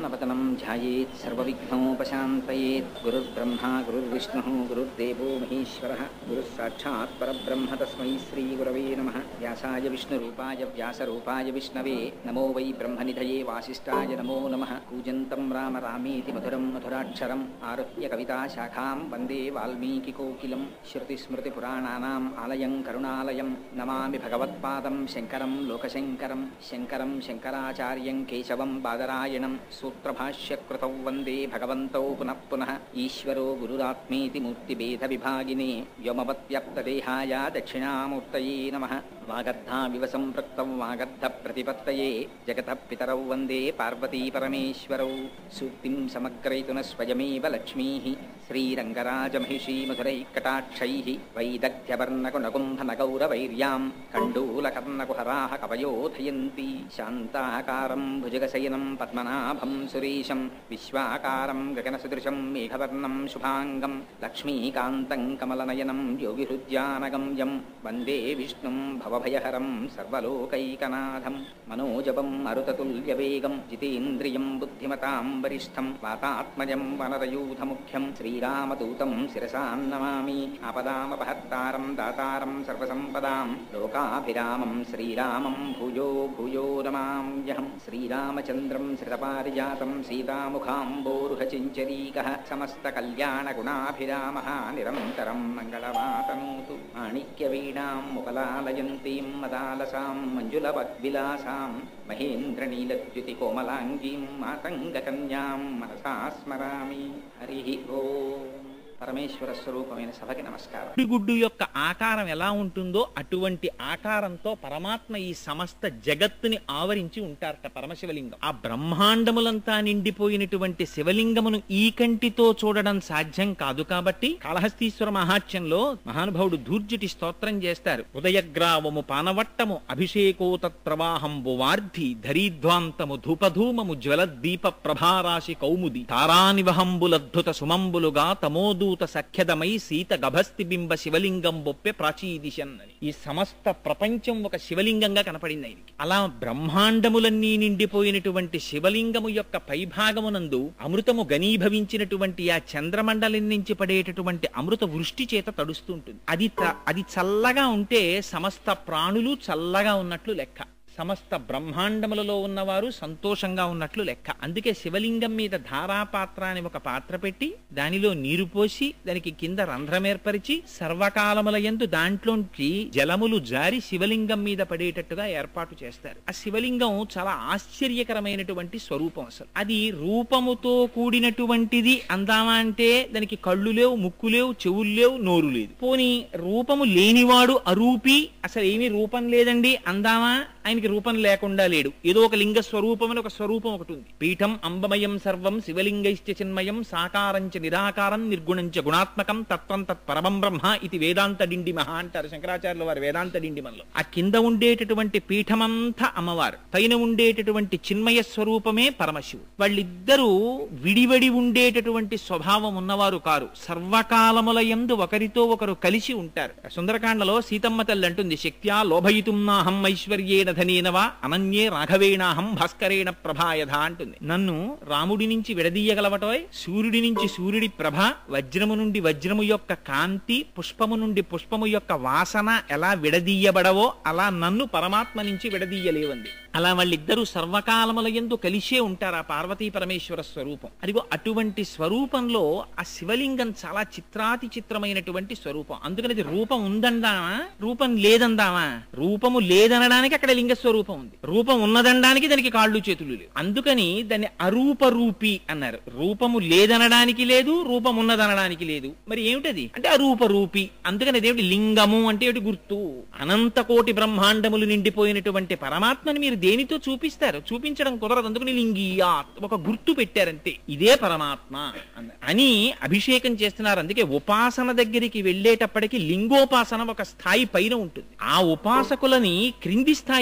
प्रसन्नवदनं ध्यायेत् सर्वविघ्नोपशान्तयेत् गुरुर्ब्रह्मा गुरुर्विष्णुः गुरुर्देवो महेश्वरः गुरुः साक्षात् परब्रह्म तस्मै श्रीगुरवे नमः व्यासाय विष्णुरूपाय व्यासरूपाय विष्णवे नमो वै ब्रह्मनिधये वासिष्ठाय नमो नमः कूजन्तं राम रामेति मधुरं मधुराक्षरम् आरुह्य कविताशाखां वन्दे वाल्मीकिकोकिलं श्रुतिस्मृतिपुराणानाम् आलयं करुणालयं नमामि भगवत्पादं शङ्करं लोकशङ्करं शङ्करं शङ्कराचार्यं केशवं बादरायणं सूत्रभाष्यकृतौ वन्दे भगवन्तौ पुनः पुनः ईश्वरो गुरुरात्मेति मूर्तिभेदविभागिने व्योमवत्यप्तदेहाय दक्षिणामूर्तये नमः वागर्धाविव सम्पृक्तौ वागर्धप्रतिपत्तये जगतः पितरौ वन्दे पार्वतीपरमेश्वरौ सूक्तिं समग्रयितुनः स्वयमेव लक्ष्मीः श्रीरङ्गराजमहिषीमधुरैः कटाक्षैः वैदग्ध्यवर्णकुनकुम्भनगौरवैर्यां कण्डूलकर्णकुहराः कवयोधयन्ति शान्ताकारं भुजगशयनं पद्मनाभं सुरेशं विश्वाकारं गगनसदृशं मेघवर्णं शुभाङ्गं लक्ष्मीकान्तं कमलनयनं योगिहृद्यानगम्यं वन्दे विष्णुं भवभयहरं सर्वलोकैकनाथं मनोजवं मरुततुल्यवेगं जितेन्द्रियं बुद्धिमतां वरिष्ठं वातात्मजं वनरयूथमुख्यं श्रीरामदूतं शिरसा नमामि आपदामपहत्तारं दातारं सर्वसम्पदां लोकाभिरामं श्रीरामं भूयो भूयो नमाम्यहं श्रीरामचन्द्रं श्रितपारिजातं सीतामुखाम्बोरुहचिञ्चरीकः समस्तकल्याणगुणाभिरामः निरन्तरं मङ्गलमातनोतु माणिक्यवीणां मुकलालयन्तीं मदालसां मञ्जुलवद्विलासां महेन्द्रनीलद्युतिकोमलाङ्गीं मातङ्गकन्यां మనసా స్మరామి హరి ఓం పరమేశ్వర స్వరూపమైన సభకి నమస్కారం గుడ్డు యొక్క ఆకారం ఎలా ఉంటుందో అటువంటి ఆకారంతో పరమాత్మ ఈ సమస్త జగత్తుని ఆవరించి ఉంటారట పరమశివలింగం ఆ బ్రహ్మాండములంతా నిండిపోయినటువంటి శివలింగమును ఈ కంటితో చూడడం సాధ్యం కాదు కాబట్టి కాళహస్తీశ్వర మహాత్యంలో మహానుభావుడు ధూర్జటి స్తోత్రం చేస్తారు ఉదయగ్రావము పానవట్టము అభిషేకోత ప్రవాహంబు వార్ధి ధరీధ్వాంతము ధూపధూమము జ్వలద్దీప ప్రభారాశి కౌముది తారానివహంబులద్భుత సుమంబులుగా తమోదూత సఖ్యదమై సీత గభస్తి బింబ శివలింగం బొప్పె ప్రాచీదిశన్ అని ఈ సమస్త ప్రపంచం ఒక శివలింగంగా కనపడింది ఆయనకి అలా బ్రహ్మాండములన్నీ నిండిపోయినటువంటి శివలింగము యొక్క పైభాగమునందు అమృతము గనీభవించినటువంటి ఆ చంద్రమండలం నుంచి పడేటటువంటి అమృత వృష్టి చేత తడుస్తూ ఉంటుంది అది త- అది చల్లగా ఉంటే సమస్త ప్రాణులు చల్లగా ఉన్నట్లు లెక్క సమస్త బ్రహ్మాండములలో ఉన్నవారు సంతోషంగా ఉన్నట్లు లెక్క అందుకే శివలింగం మీద ధారాపాత్ర అని ఒక పాత్ర పెట్టి దానిలో నీరు పోసి దానికి కింద రంధ్రం ఏర్పరిచి సర్వకాలముల యందు దాంట్లోంచి జలములు జారి శివలింగం మీద పడేటట్టుగా ఏర్పాటు చేస్తారు ఆ శివలింగం చాలా ఆశ్చర్యకరమైనటువంటి స్వరూపం అసలు అది రూపముతో కూడినటువంటిది అందామా అంటే దానికి కళ్ళు లేవు ముక్కు లేవు చెవులు లేవు నోరు లేదు పోని రూపము లేనివాడు అరూపి అసలు ఏమీ రూపం లేదండి అందామా ఆయనకి రూపం లేకుండా లేడు ఏదో ఒక లింగ స్వరూపం అని ఒక స్వరూపం ఒకటి ఉంది పీఠం అంబమయం సర్వం శివలింగైశ్చ చిన్మయం సాకారంచ నిరాకారం నిర్గుణంచ గుణాత్మకం తత్వం తత్ పరమం బ్రహ్మ ఇది వేదాంత డిండిమహ అంటారు శంకరాచార్యుల వారు వేదాంత డిండిమల్లో ఆ కింద ఉండేటటువంటి పీఠమంతా అమ్మవారు పైన ఉండేటటువంటి చిన్మయ స్వరూపమే పరమశివుడు వాళ్ళిద్దరూ విడివడి ఉండేటటువంటి స్వభావం ఉన్నవారు కారు సర్వకాలముల యందు ఒకరితో ఒకరు కలిసి ఉంటారు సుందరకాండలో సీతమ్మ తల్లి అంటుంది శక్త్యా లోభయితుం నాహం ఐశ్వర్యేణ ధనేనవా అనన్యే రాఘవేణాహం భాస్కరేణ ప్రభాయధ అంటుంది నన్ను రాముడి నుంచి విడదీయగలవటోయ్ సూర్యుడి నుంచి సూర్యుడి ప్రభ వజ్రము నుండి వజ్రము యొక్క కాంతి పుష్పము నుండి పుష్పము యొక్క వాసన ఎలా విడదీయబడవో అలా నన్ను పరమాత్మ నుంచి విడదీయలేవంది అలా వాళ్ళిద్దరూ సర్వకాలముల ఎందు కలిసే ఉంటారు ఆ పార్వతీ పరమేశ్వర స్వరూపం అదిగో అటువంటి స్వరూపంలో ఆ శివలింగం చాలా చిత్రాతి చిత్రమైనటువంటి స్వరూపం అందుకని అది రూపం ఉందందామా రూపం లేదందామా రూపము లేదనడానికి అక్కడ లింగ స్వరూపం ఉంది రూపం ఉన్నదనడానికి దానికి కాళ్ళు చేతులు లేవు అందుకని దాన్ని అరూప రూపి అన్నారు రూపము లేదనడానికి లేదు రూపం ఉన్నదనడానికి లేదు మరి ఏమిటది అంటే అరూప రూపి అందుకని అదేమిటి లింగము అంటే ఏమిటి గుర్తు అనంత కోటి బ్రహ్మాండములు నిండిపోయినటువంటి పరమాత్మని మీరు దేనితో చూపిస్తారు చూపించడం కుదరదు అందుకని లింగియా ఒక గుర్తు పెట్టారంతే ఇదే పరమాత్మ అన్నారు. అని అభిషేకం చేస్తున్నారు అందుకే ఉపాసన దగ్గరికి వెళ్ళేటప్పటికి లింగోపాసన ఒక స్థాయి పైన ఉంటుంది ఆ ఉపాసకులని క్రింది స్థాయి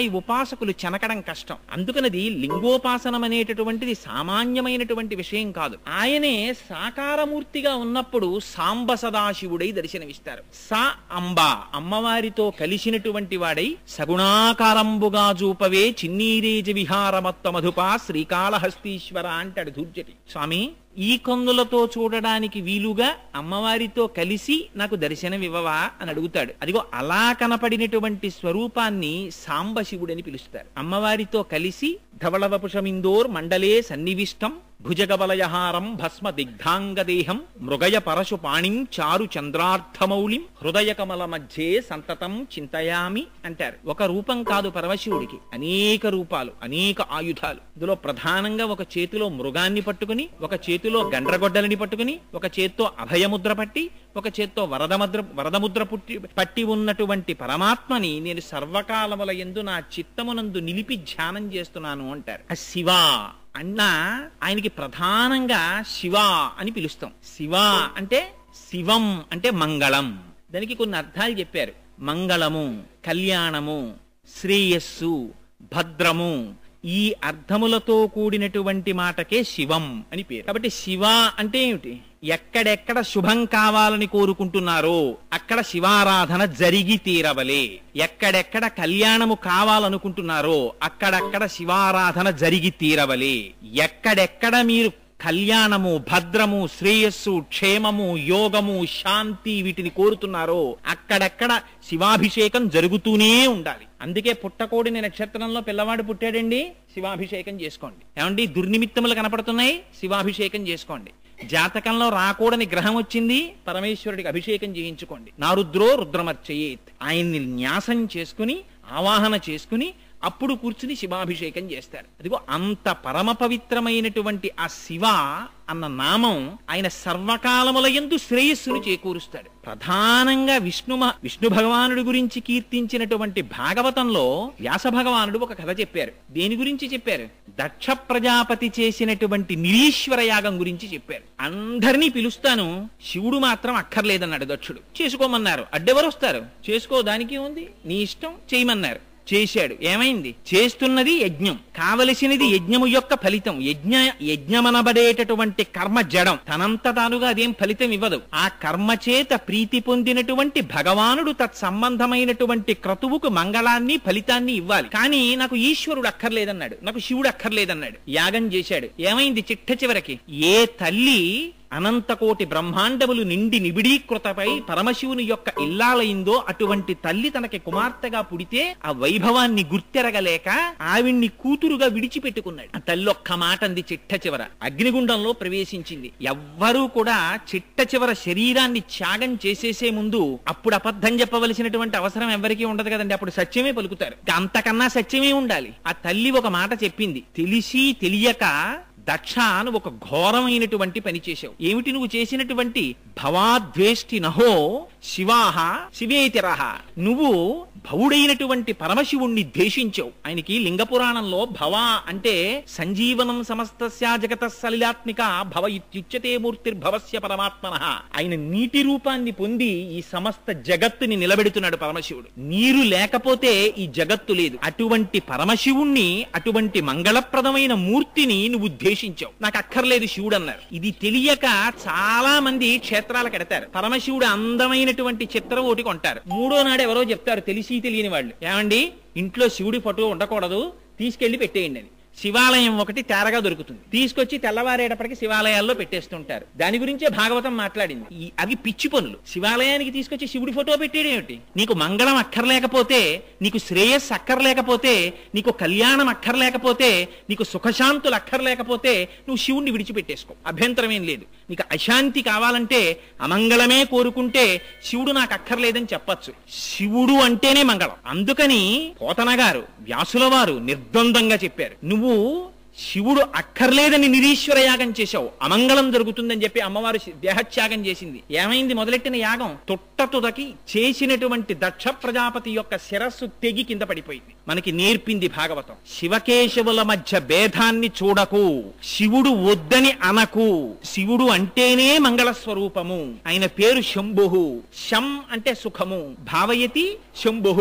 ఉపాసకులు చెనకడం కష్టం అందుకనది లింగోపాసనం అనేటటువంటిది సామాన్యమైనటువంటి విషయం కాదు ఆయనే సాకారమూర్తిగా ఉన్నప్పుడు సాంబ సదాశివుడై దర్శనమిస్తారు సా అంబ అమ్మవారితో కలిసినటువంటి వాడై సగుణాకారంబుగా చూపవే చిన్నీరేజ విహారమత్త మధుప శ్రీకాళహస్తీశ్వర అంటాడు ధూర్జటి స్వామి ఈ కందులతో చూడడానికి వీలుగా అమ్మవారితో కలిసి నాకు దర్శనమివ్వవా అని అడుగుతాడు అదిగో అలా కనపడినటువంటి స్వరూపాన్ని సాంబశివుడని పిలుస్తారు అమ్మవారితో కలిసి ధవళవపుషమిందోర్ మండలే సన్నివిష్టం భుజగబలయహారం భస్మ దిగ్ధాంగదేహం మృగయ పరశు పాణిం చారు చంద్రార్థమౌళిం హృదయ కమల మధ్యే సంతతం చింతయామి అంటారు ఒక రూపం కాదు పరమశివుడికి అనేక రూపాలు అనేక ఆయుధాలు ఇందులో ప్రధానంగా ఒక చేతిలో మృగాన్ని పట్టుకుని ఒక చేతిలో గండ్రగొడ్డలని పట్టుకుని ఒక చేత్తో అభయముద్ర పట్టి ఒక చేత్తో వరదముద్ర వరదముద్ర పుట్టి పట్టి ఉన్నటువంటి పరమాత్మని నేను సర్వకాలముల ఎందు నా చిత్తమునందు నిలిపి ధ్యానం చేస్తున్నాను అంటారు ఆ శివ అన్న ఆయనకి ప్రధానంగా శివ అని పిలుస్తాం శివ అంటే శివం అంటే మంగళం దానికి కొన్ని అర్థాలు చెప్పారు మంగళము కళ్యాణము శ్రేయస్సు భద్రము ఈ అర్థములతో కూడినటువంటి మాటకే శివం అని పేరు కాబట్టి శివ అంటే ఏమిటి ఎక్కడెక్కడ శుభం కావాలని కోరుకుంటున్నారో అక్కడ శివారాధన జరిగి తీరవలే ఎక్కడెక్కడ కళ్యాణము కావాలనుకుంటున్నారో అక్కడక్కడ శివారాధన జరిగి తీరవలే ఎక్కడెక్కడ మీరు కళ్యాణము భద్రము శ్రేయస్సు క్షేమము యోగము శాంతి వీటిని కోరుతున్నారో అక్కడక్కడ శివాభిషేకం జరుగుతూనే ఉండాలి అందుకే పుట్టకోడిని నక్షత్రంలో పిల్లవాడు పుట్టాడండి శివాభిషేకం చేసుకోండి ఏమండి దుర్నిమిత్తములు కనపడుతున్నాయి శివాభిషేకం చేసుకోండి జాతకంలో రాకూడని గ్రహం వచ్చింది పరమేశ్వరుడికి అభిషేకం చేయించుకోండి నారుద్రో రుద్రమర్చయేత్ ఆయన్ని న్యాసం చేసుకుని ఆవాహన చేసుకుని అప్పుడు కూర్చుని శివాభిషేకం చేస్తారు అదిగో అంత పరమ పవిత్రమైనటువంటి ఆ శివ అన్న నామం ఆయన సర్వకాలముల ఎందు శ్రేయస్సును చేకూరుస్తాడు ప్రధానంగా విష్ణు విష్ణు భగవానుడి గురించి కీర్తించినటువంటి భాగవతంలో వ్యాస భగవానుడు ఒక కథ చెప్పారు దేని గురించి చెప్పారు దక్ష ప్రజాపతి చేసినటువంటి నిరీశ్వర యాగం గురించి చెప్పారు అందరినీ పిలుస్తాను శివుడు మాత్రం అక్కర్లేదన్నాడు దక్షుడు చేసుకోమన్నారు అడ్డెవరు వస్తారు చేసుకో దానికి ఉంది నీ ఇష్టం చేయమన్నారు చేశాడు ఏమైంది చేస్తున్నది యజ్ఞం కావలసినది యజ్ఞము యొక్క ఫలితం యజ్ఞ యజ్ఞమనబడేటటువంటి కర్మ జడం తనంత తానుగా అదేం ఫలితం ఇవ్వదు ఆ కర్మ చేత ప్రీతి పొందినటువంటి భగవానుడు తత్సంబంధమైనటువంటి క్రతువుకు మంగళాన్ని ఫలితాన్ని ఇవ్వాలి కానీ నాకు ఈశ్వరుడు అక్కర్లేదన్నాడు నాకు శివుడు అక్కర్లేదన్నాడు యాగం చేశాడు ఏమైంది చిట్ట చివరికి ఏ తల్లి అనంతకోటి బ్రహ్మాండములు నిండి నిబిడీకృతపై పరమశివుని యొక్క ఇల్లాలైందో అటువంటి తల్లి తనకి కుమార్తెగా పుడితే ఆ వైభవాన్ని గుర్తెరగలేక ఆవిడ్ని కూతురుగా విడిచిపెట్టుకున్నాడు ఆ తల్లి ఒక్క మాట అంది చిట్ట చివర అగ్నిగుండంలో ప్రవేశించింది ఎవ్వరూ కూడా చిట్ట చివర శరీరాన్ని త్యాగం చేసేసే ముందు అప్పుడు అబద్ధం చెప్పవలసినటువంటి అవసరం ఎవరికీ ఉండదు కదండి అప్పుడు సత్యమే పలుకుతారు అంతకన్నా సత్యమే ఉండాలి ఆ తల్లి ఒక మాట చెప్పింది తెలిసి తెలియక దక్ష అని ఒక ఘోరమైనటువంటి పని చేశావు ఏమిటి నువ్వు చేసినటువంటి భవాద్వేష్టి నహో శివాహ శివేతిరహ నువ్వు భవుడైనటువంటి పరమశివుణ్ణి ద్వేషించావు ఆయనకి లింగ పురాణంలో భవ అంటే సంజీవనం సమస్తస్యా జగత సలిలాత్మిక భవ ఇత్యుచ్యతే మూర్తిర్భవస్య పరమాత్మన ఆయన నీటి రూపాన్ని పొంది ఈ సమస్త జగత్తుని నిలబెడుతున్నాడు పరమశివుడు నీరు లేకపోతే ఈ జగత్తు లేదు అటువంటి పరమశివుణ్ణి అటువంటి మంగళప్రదమైన మూర్తిని నువ్వు ద్వేషించావు నాకు అక్కర్లేదు శివుడు అన్నారు ఇది తెలియక చాలా మంది క్షేత్రాలకు ఎడతారు పరమశివుడు అందమైనటువంటి చిత్రం ఒకటి కొంటారు మూడో నాడు ఎవరో చెప్తారు తెలిసి తెలియని వాళ్ళు ఏమండి ఇంట్లో శివుడి ఫోటో ఉండకూడదు తీసుకెళ్లి పెట్టేయండి అని శివాలయం ఒకటి తేరగా దొరుకుతుంది తీసుకొచ్చి తెల్లవారేటప్పటికి శివాలయాల్లో పెట్టేస్తుంటారు దాని గురించే భాగవతం మాట్లాడింది ఈ అవి పిచ్చి పనులు శివాలయానికి తీసుకొచ్చి శివుడి ఫోటో పెట్టేయడం ఏమిటి నీకు మంగళం అక్కర్లేకపోతే నీకు శ్రేయస్సు అక్కర్లేకపోతే నీకు కళ్యాణం అక్కర్లేకపోతే నీకు సుఖశాంతులు అక్కర్లేకపోతే నువ్వు శివుణ్ణి విడిచిపెట్టేసుకో అభ్యంతరం ఏం లేదు నీకు అశాంతి కావాలంటే అమంగళమే కోరుకుంటే శివుడు నాకు అక్కర్లేదని చెప్పచ్చు శివుడు అంటేనే మంగళం అందుకని పోతన గారు వ్యాసుల వారు నిర్ద్వందంగా చెప్పారు నువ్వు శివుడు అక్కర్లేదని నిరీశ్వర యాగం చేశావు అమంగళం జరుగుతుందని చెప్పి అమ్మవారు శి- దేహత్యాగం చేసింది ఏమైంది మొదలెట్టిన యాగం తొట్టతుదకి చేసినటువంటి దక్ష ప్రజాపతి యొక్క శిరస్సు తెగి కింద పడిపోయింది మనకి నేర్పింది భాగవతం శివకేశవుల మధ్య భేదాన్ని చూడకు శివుడు వద్దని అనకు శివుడు అంటేనే మంగళ స్వరూపము ఆయన పేరు శంభుహు శం అంటే సుఖము భావయతి శంభుహు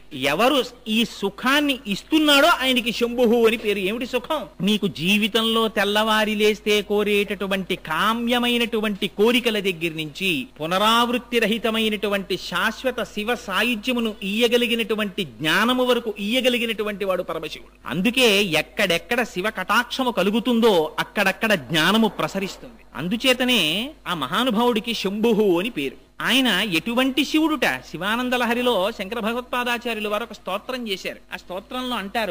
ఎవరు ఈ సుఖాన్ని ఇస్తున్నాడో ఆయనకి శంభుహు అని పేరు ఏమిటి సుఖం మీకు జీవితంలో తెల్లవారి లేస్తే కోరేటటువంటి కామ్యమైనటువంటి కోరికల దగ్గర నుంచి పునరావృత్తి రహితమైనటువంటి శాశ్వత శివ సాయుధ్యమును ఇయ్యగలిగినటువంటి జ్ఞానము వరకు ఇయ్యగలిగినటువంటి వాడు పరమశివుడు అందుకే ఎక్కడెక్కడ శివ కటాక్షము కలుగుతుందో అక్కడక్కడ జ్ఞానము ప్రసరిస్తుంది అందుచేతనే ఆ మహానుభావుడికి శంభుహు అని పేరు ఆయన ఎటువంటి శివుడుట శివానంద లహరిలో శంకర భగవత్పాదాచార్యులు వారు ఒక స్తోత్రం చేశారు ఆ స్తోత్రంలో అంటారు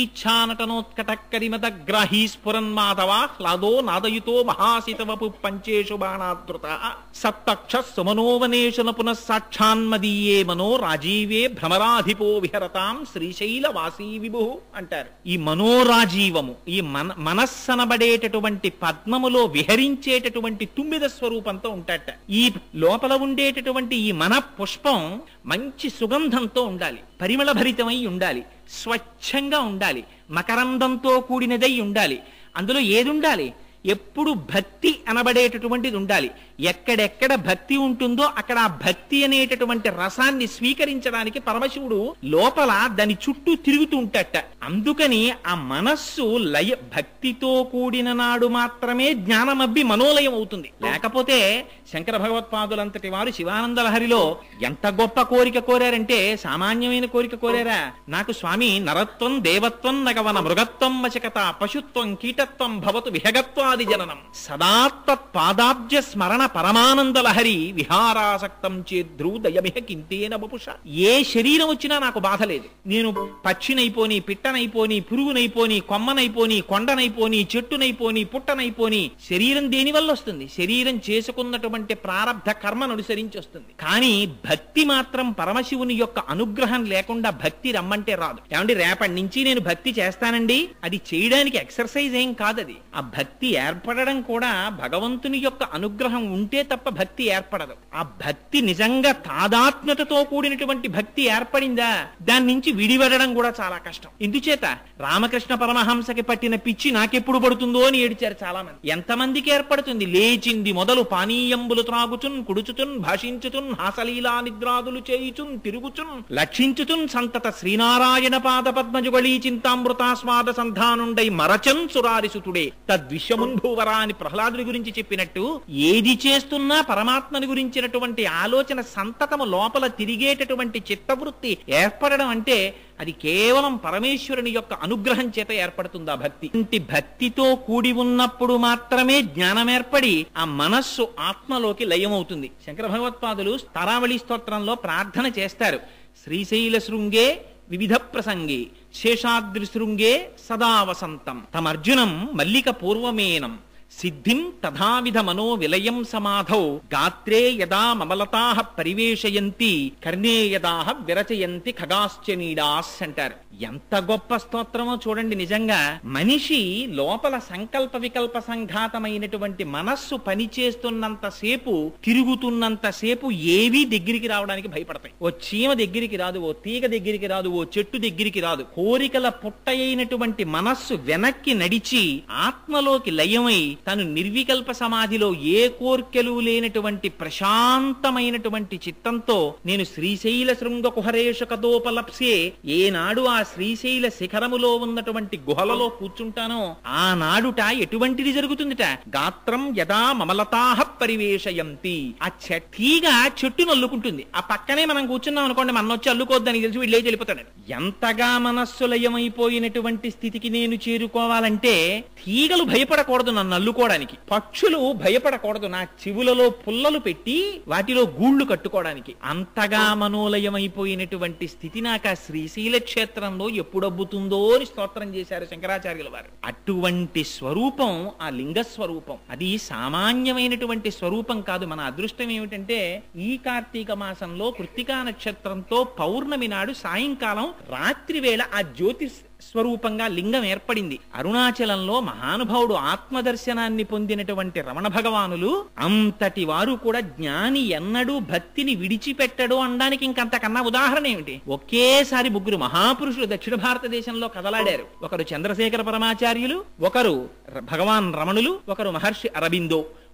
భృంగీచ్ఛానటనోత్కటక్కరిమద గ్రాహీ స్ఫురన్మాధవ హ్లాదో నాదయుతో మహాసితవపు పంచేషు బాణాదృత సప్తక్ష సుమనోవనేశన పునః సాక్షాన్మదీయే మనో రాజీవే భ్రమరాధిపో విహరతాం శ్రీశైల వాసీ విభు అంటారు ఈ మనోరాజీవము ఈ మన మనస్సనబడేటటువంటి పద్మములో విహరించేటటువంటి తుమ్మిద స్వరూపంతో ఉంటాట ఈ లోపల ఉండేటటువంటి ఈ మన పుష్పం మంచి సుగంధంతో ఉండాలి పరిమళ భరితమై ఉండాలి స్వచ్ఛంగా ఉండాలి మకరందంతో కూడినదై ఉండాలి అందులో ఏది ఉండాలి ఎప్పుడు భక్తి అనబడేటటువంటిది ఉండాలి ఎక్కడెక్కడ భక్తి ఉంటుందో అక్కడ ఆ భక్తి అనేటటువంటి రసాన్ని స్వీకరించడానికి పరమశివుడు లోపల దాని చుట్టూ తిరుగుతూ ఉంటాట అందుకని ఆ మనస్సు లయ భక్తితో కూడిన నాడు మాత్రమే జ్ఞానమబ్బి మనోలయం అవుతుంది లేకపోతే శంకర భగవత్పాదులంతటి వారు శివానంద లహరిలో ఎంత గొప్ప కోరిక కోరారంటే సామాన్యమైన కోరిక కోరారా నాకు స్వామి నరత్వం దేవత్వం నగవన మృగత్వం వశకత పశుత్వం కీటత్వం భవతు విహగత్వాది జననం సదాత్త పాదాబ్జ స్మరణ పరమానంద లహరి విహారాసక్తం చేద్రు దయమిహ కింతేన బపుష ఏ శరీరం వచ్చినా నాకు బాధ లేదు నేను పక్షినైపోని పిట్టనైపోని పురుగునైపోని కొమ్మనైపోని కొండనైపోని చెట్టునైపోని పుట్టనైపోని శరీరం దేని వల్ల వస్తుంది శరీరం చేసుకున్నటువంటి ప్రారంధ కర్మను అనుసరించి వస్తుంది కానీ భక్తి మాత్రం పరమశివుని యొక్క అనుగ్రహం లేకుండా భక్తి రమ్మంటే రాదు ఏమండి రేపటి నుంచి నేను భక్తి చేస్తానండి అది చేయడానికి ఎక్సర్సైజ్ ఏం కాదది ఆ భక్తి ఏర్పడడం కూడా భగవంతుని యొక్క అనుగ్రహం ఉంటే తప్ప భక్తి ఏర్పడదు ఆ భక్తి నిజంగా తాదాత్మ్యతతో కూడినటువంటి భక్తి ఏర్పడిందా దాని నుంచి విడివడడం కూడా చాలా కష్టం ఎందుచేత రామకృష్ణ పరమహంసకి పట్టిన పిచ్చి నాకెప్పుడు పడుతుందో అని ఏడిచారు చాలా మంది ఎంతమందికి ఏర్పడుతుంది లేచింది మొదలు పానీయంబులు త్రాగుచున్ కుడుచుచున్ భాషించుచున్ హాసలీలా నిద్రాదులు చేయుచున్ తిరుగుచున్ లక్షించుచున్ సంతత శ్రీనారాయణ పాద పద్మజుగళీ చింతామృతాస్వాద సంధానుండై మరచన్ సురారిసుతుడే తద్విశ్వమున్ భూవరా అని ప్రహ్లాదుడి గురించి చెప్పినట్టు ఏది చేస్తున్నా పరమాత్మని గురించినటువంటి ఆలోచన సంతతము లోపల తిరిగేటటువంటి చిత్తవృత్తి ఏర్పడడం అంటే అది కేవలం పరమేశ్వరుని యొక్క అనుగ్రహం చేత ఏర్పడుతుంది ఆ భక్తి ఇంటి భక్తితో కూడి ఉన్నప్పుడు మాత్రమే జ్ఞానం ఏర్పడి ఆ మనస్సు ఆత్మలోకి లయమవుతుంది శంకర భగవత్పాదులు తారావళి స్తోత్రంలో ప్రార్థన చేస్తారు శ్రీశైల శృంగే వివిధ ప్రసంగే శేషాద్రి శృంగే సదా వసంతం తమర్జునం మల్లిక పూర్వమేనం సిద్ధిం తథావిధ మనో విలయం సమాధౌ గాత్రే యదా మమలతా పరివేశయంతి కర్ణే యదా విరచయంతి ఖగాశ్చనీడాస్ అంటారు ఎంత గొప్ప స్తోత్రమో చూడండి నిజంగా మనిషి లోపల సంకల్ప వికల్ప సంఘాతమైనటువంటి మనస్సు పనిచేస్తున్నంత సేపు తిరుగుతున్నంత సేపు ఏవీ దగ్గరికి రావడానికి భయపడతాయి ఓ చీమ దగ్గరికి రాదు ఓ తీగ దగ్గరికి రాదు ఓ చెట్టు దగ్గరికి రాదు కోరికల పుట్టయినటువంటి మనస్సు వెనక్కి నడిచి ఆత్మలోకి లయమై తను నిర్వికల్ప సమాధిలో ఏ కోర్కెలు లేనటువంటి ప్రశాంతమైనటువంటి చిత్తంతో నేను శ్రీశైల శృంగ కుహరేష కదోపలప్సే ఏనాడు ఆ శ్రీశైల శిఖరములో ఉన్నటువంటి గుహలలో కూర్చుంటానో ఆనాడుట ఎటువంటిది జరుగుతుందిట గాత్రం యదా మమలతాహ పరివేశయంతి ఆ చెట్టీగా చెట్టు నల్లుకుంటుంది ఆ పక్కనే మనం కూర్చున్నాం అనుకోండి మన వచ్చి అల్లుకోవద్దని తెలిసి వీళ్ళు లేచి వెళ్ళిపోతాడు ఎంతగా మనస్సు లయమైపోయినటువంటి స్థితికి నేను చేరుకోవాలంటే తీగలు భయపడకూడదు నన్ను అల్లుకోవడానికి పక్షులు భయపడకూడదు నా చెవులలో పుల్లలు పెట్టి వాటిలో గూళ్ళు కట్టుకోవడానికి అంతగా మనోలయమైపోయినటువంటి స్థితి నాకు ఆ శ్రీశైల క్షేత్రంలో ఎప్పుడబ్బుతుందో అని స్తోత్రం చేశారు శంకరాచార్యుల వారు అటువంటి స్వరూపం ఆ లింగ స్వరూపం అది సామాన్యమైనటువంటి స్వరూపం కాదు మన అదృష్టం ఏమిటంటే ఈ కార్తీక మాసంలో కృత్తికా నక్షత్రంతో పౌర్ణమి నాడు సాయంకాలం రాత్రి వేళ ఆ జ్యోతి స్వరూపంగా లింగం ఏర్పడింది అరుణాచలంలో మహానుభావుడు ఆత్మదర్శనాన్ని పొందినటువంటి రమణ భగవానులు అంతటి వారు కూడా జ్ఞాని ఎన్నడూ భక్తిని విడిచిపెట్టడు అనడానికి ఇంకంతకన్నా ఉదాహరణ ఏమిటి ఒకేసారి ముగ్గురు మహాపురుషులు దక్షిణ భారతదేశంలో కదలాడారు ఒకరు చంద్రశేఖర పరమాచార్యులు ఒకరు ర- భగవాన్ రమణులు ఒకరు మహర్షి అరబిందో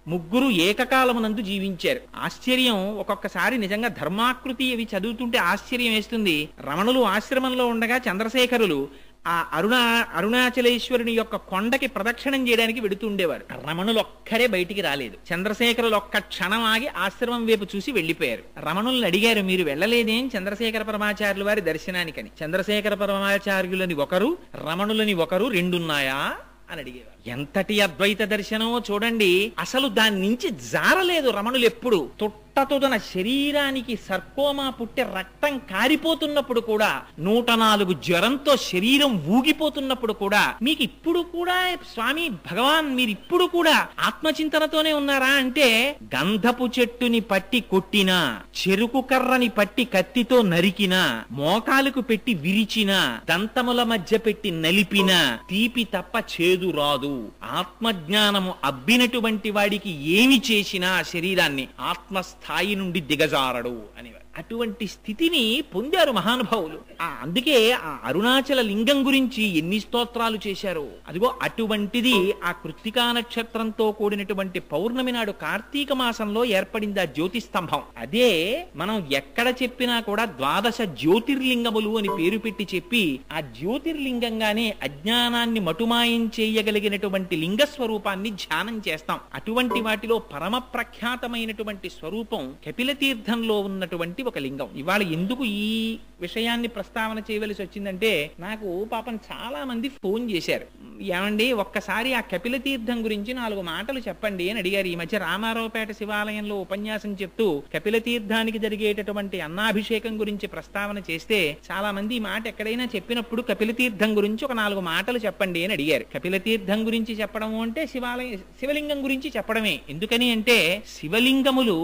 ముగ్గురు ఏకకాలమునందు జీవించారు ఆశ్చర్యం ఒక్కొక్కసారి నిజంగా ధర్మాకృతి అవి చదువుతుంటే ఆశ్చర్యం వేస్తుంది రమణులు ఆశ్రమంలో ఉండగా చంద్రశేఖరులు ఆ అరుణా అరుణాచలేశ్వరుని యొక్క కొండకి ప్రదక్షిణం చేయడానికి వెడుతూ ఉండేవారు రమణులు ఒక్కరే బయటికి రాలేదు చంద్రశేఖరులు ఒక్క క్షణం ఆగి ఆశ్రమం వైపు చూసి వెళ్లిపోయారు రమణుల్ని అడిగారు మీరు వెళ్ళలేదేం చంద్రశేఖర పరమాచార్యుల వారి దర్శనానికని చంద్రశేఖర పరమాచార్యులని ఒకరు రమణులని ఒకరు రెండున్నాయా అని అడిగేవారు ఎంతటి అద్వైత దర్శనమో చూడండి అసలు దాని నుంచి జారలేదు రమణులు ఎప్పుడు తొట్టతొదన శరీరానికి సర్కోమా పుట్టే రక్తం కారిపోతున్నప్పుడు కూడా నూట నాలుగు జ్వరంతో శరీరం ఊగిపోతున్నప్పుడు కూడా మీకు ఇప్పుడు కూడా స్వామి భగవాన్ మీరు ఇప్పుడు కూడా ఆత్మచింతనతోనే ఉన్నారా అంటే గంధపు చెట్టుని పట్టి కొట్టినా చెరుకు కర్రని పట్టి కత్తితో నరికినా మోకాలకు పెట్టి విరిచినా దంతముల మధ్య పెట్టి నలిపినా తీపి తప్ప చేదు రాదు ఆత్మజ్ఞానము అబ్బినటువంటి వాడికి ఏమి చేసినా ఆ శరీరాన్ని ఆత్మస్థాయి నుండి దిగజారడు అనేవారు అటువంటి స్థితిని పొందారు మహానుభావులు ఆ అందుకే ఆ అరుణాచల లింగం గురించి ఎన్ని స్తోత్రాలు చేశారు అదిగో అటువంటిది ఆ కృత్తికా నక్షత్రంతో కూడినటువంటి పౌర్ణమి నాడు కార్తీక మాసంలో ఏర్పడింది ఆ జ్యోతి స్తంభం అదే మనం ఎక్కడ చెప్పినా కూడా ద్వాదశ జ్యోతిర్లింగములు అని పేరు పెట్టి చెప్పి ఆ జ్యోతిర్లింగంగానే అజ్ఞానాన్ని మటుమాయం చేయగలిగినటువంటి లింగ స్వరూపాన్ని ధ్యానం చేస్తాం అటువంటి వాటిలో పరమ ప్రఖ్యాతమైనటువంటి స్వరూపం కపిల తీర్థంలో ఉన్నటువంటి ఒక లింగం ఇవాళ ఎందుకు ఈ విషయాన్ని ప్రస్తావన చేయవలసి వచ్చిందంటే నాకు పాపం చాలా మంది ఫోన్ చేశారు ఏమండి ఒక్కసారి ఆ కపిల తీర్థం గురించి నాలుగు మాటలు చెప్పండి అని అడిగారు ఈ మధ్య రామారావుపేట శివాలయంలో ఉపన్యాసం చెప్తూ కపిల తీర్థానికి జరిగేటటువంటి అన్నాభిషేకం గురించి ప్రస్తావన చేస్తే చాలా మంది ఈ మాట ఎక్కడైనా చెప్పినప్పుడు కపిల తీర్థం గురించి ఒక నాలుగు మాటలు చెప్పండి అని అడిగారు కపిల తీర్థం గురించి చెప్పడము అంటే శివాలయ శివలింగం గురించి చెప్పడమే ఎందుకని అంటే శివలింగములు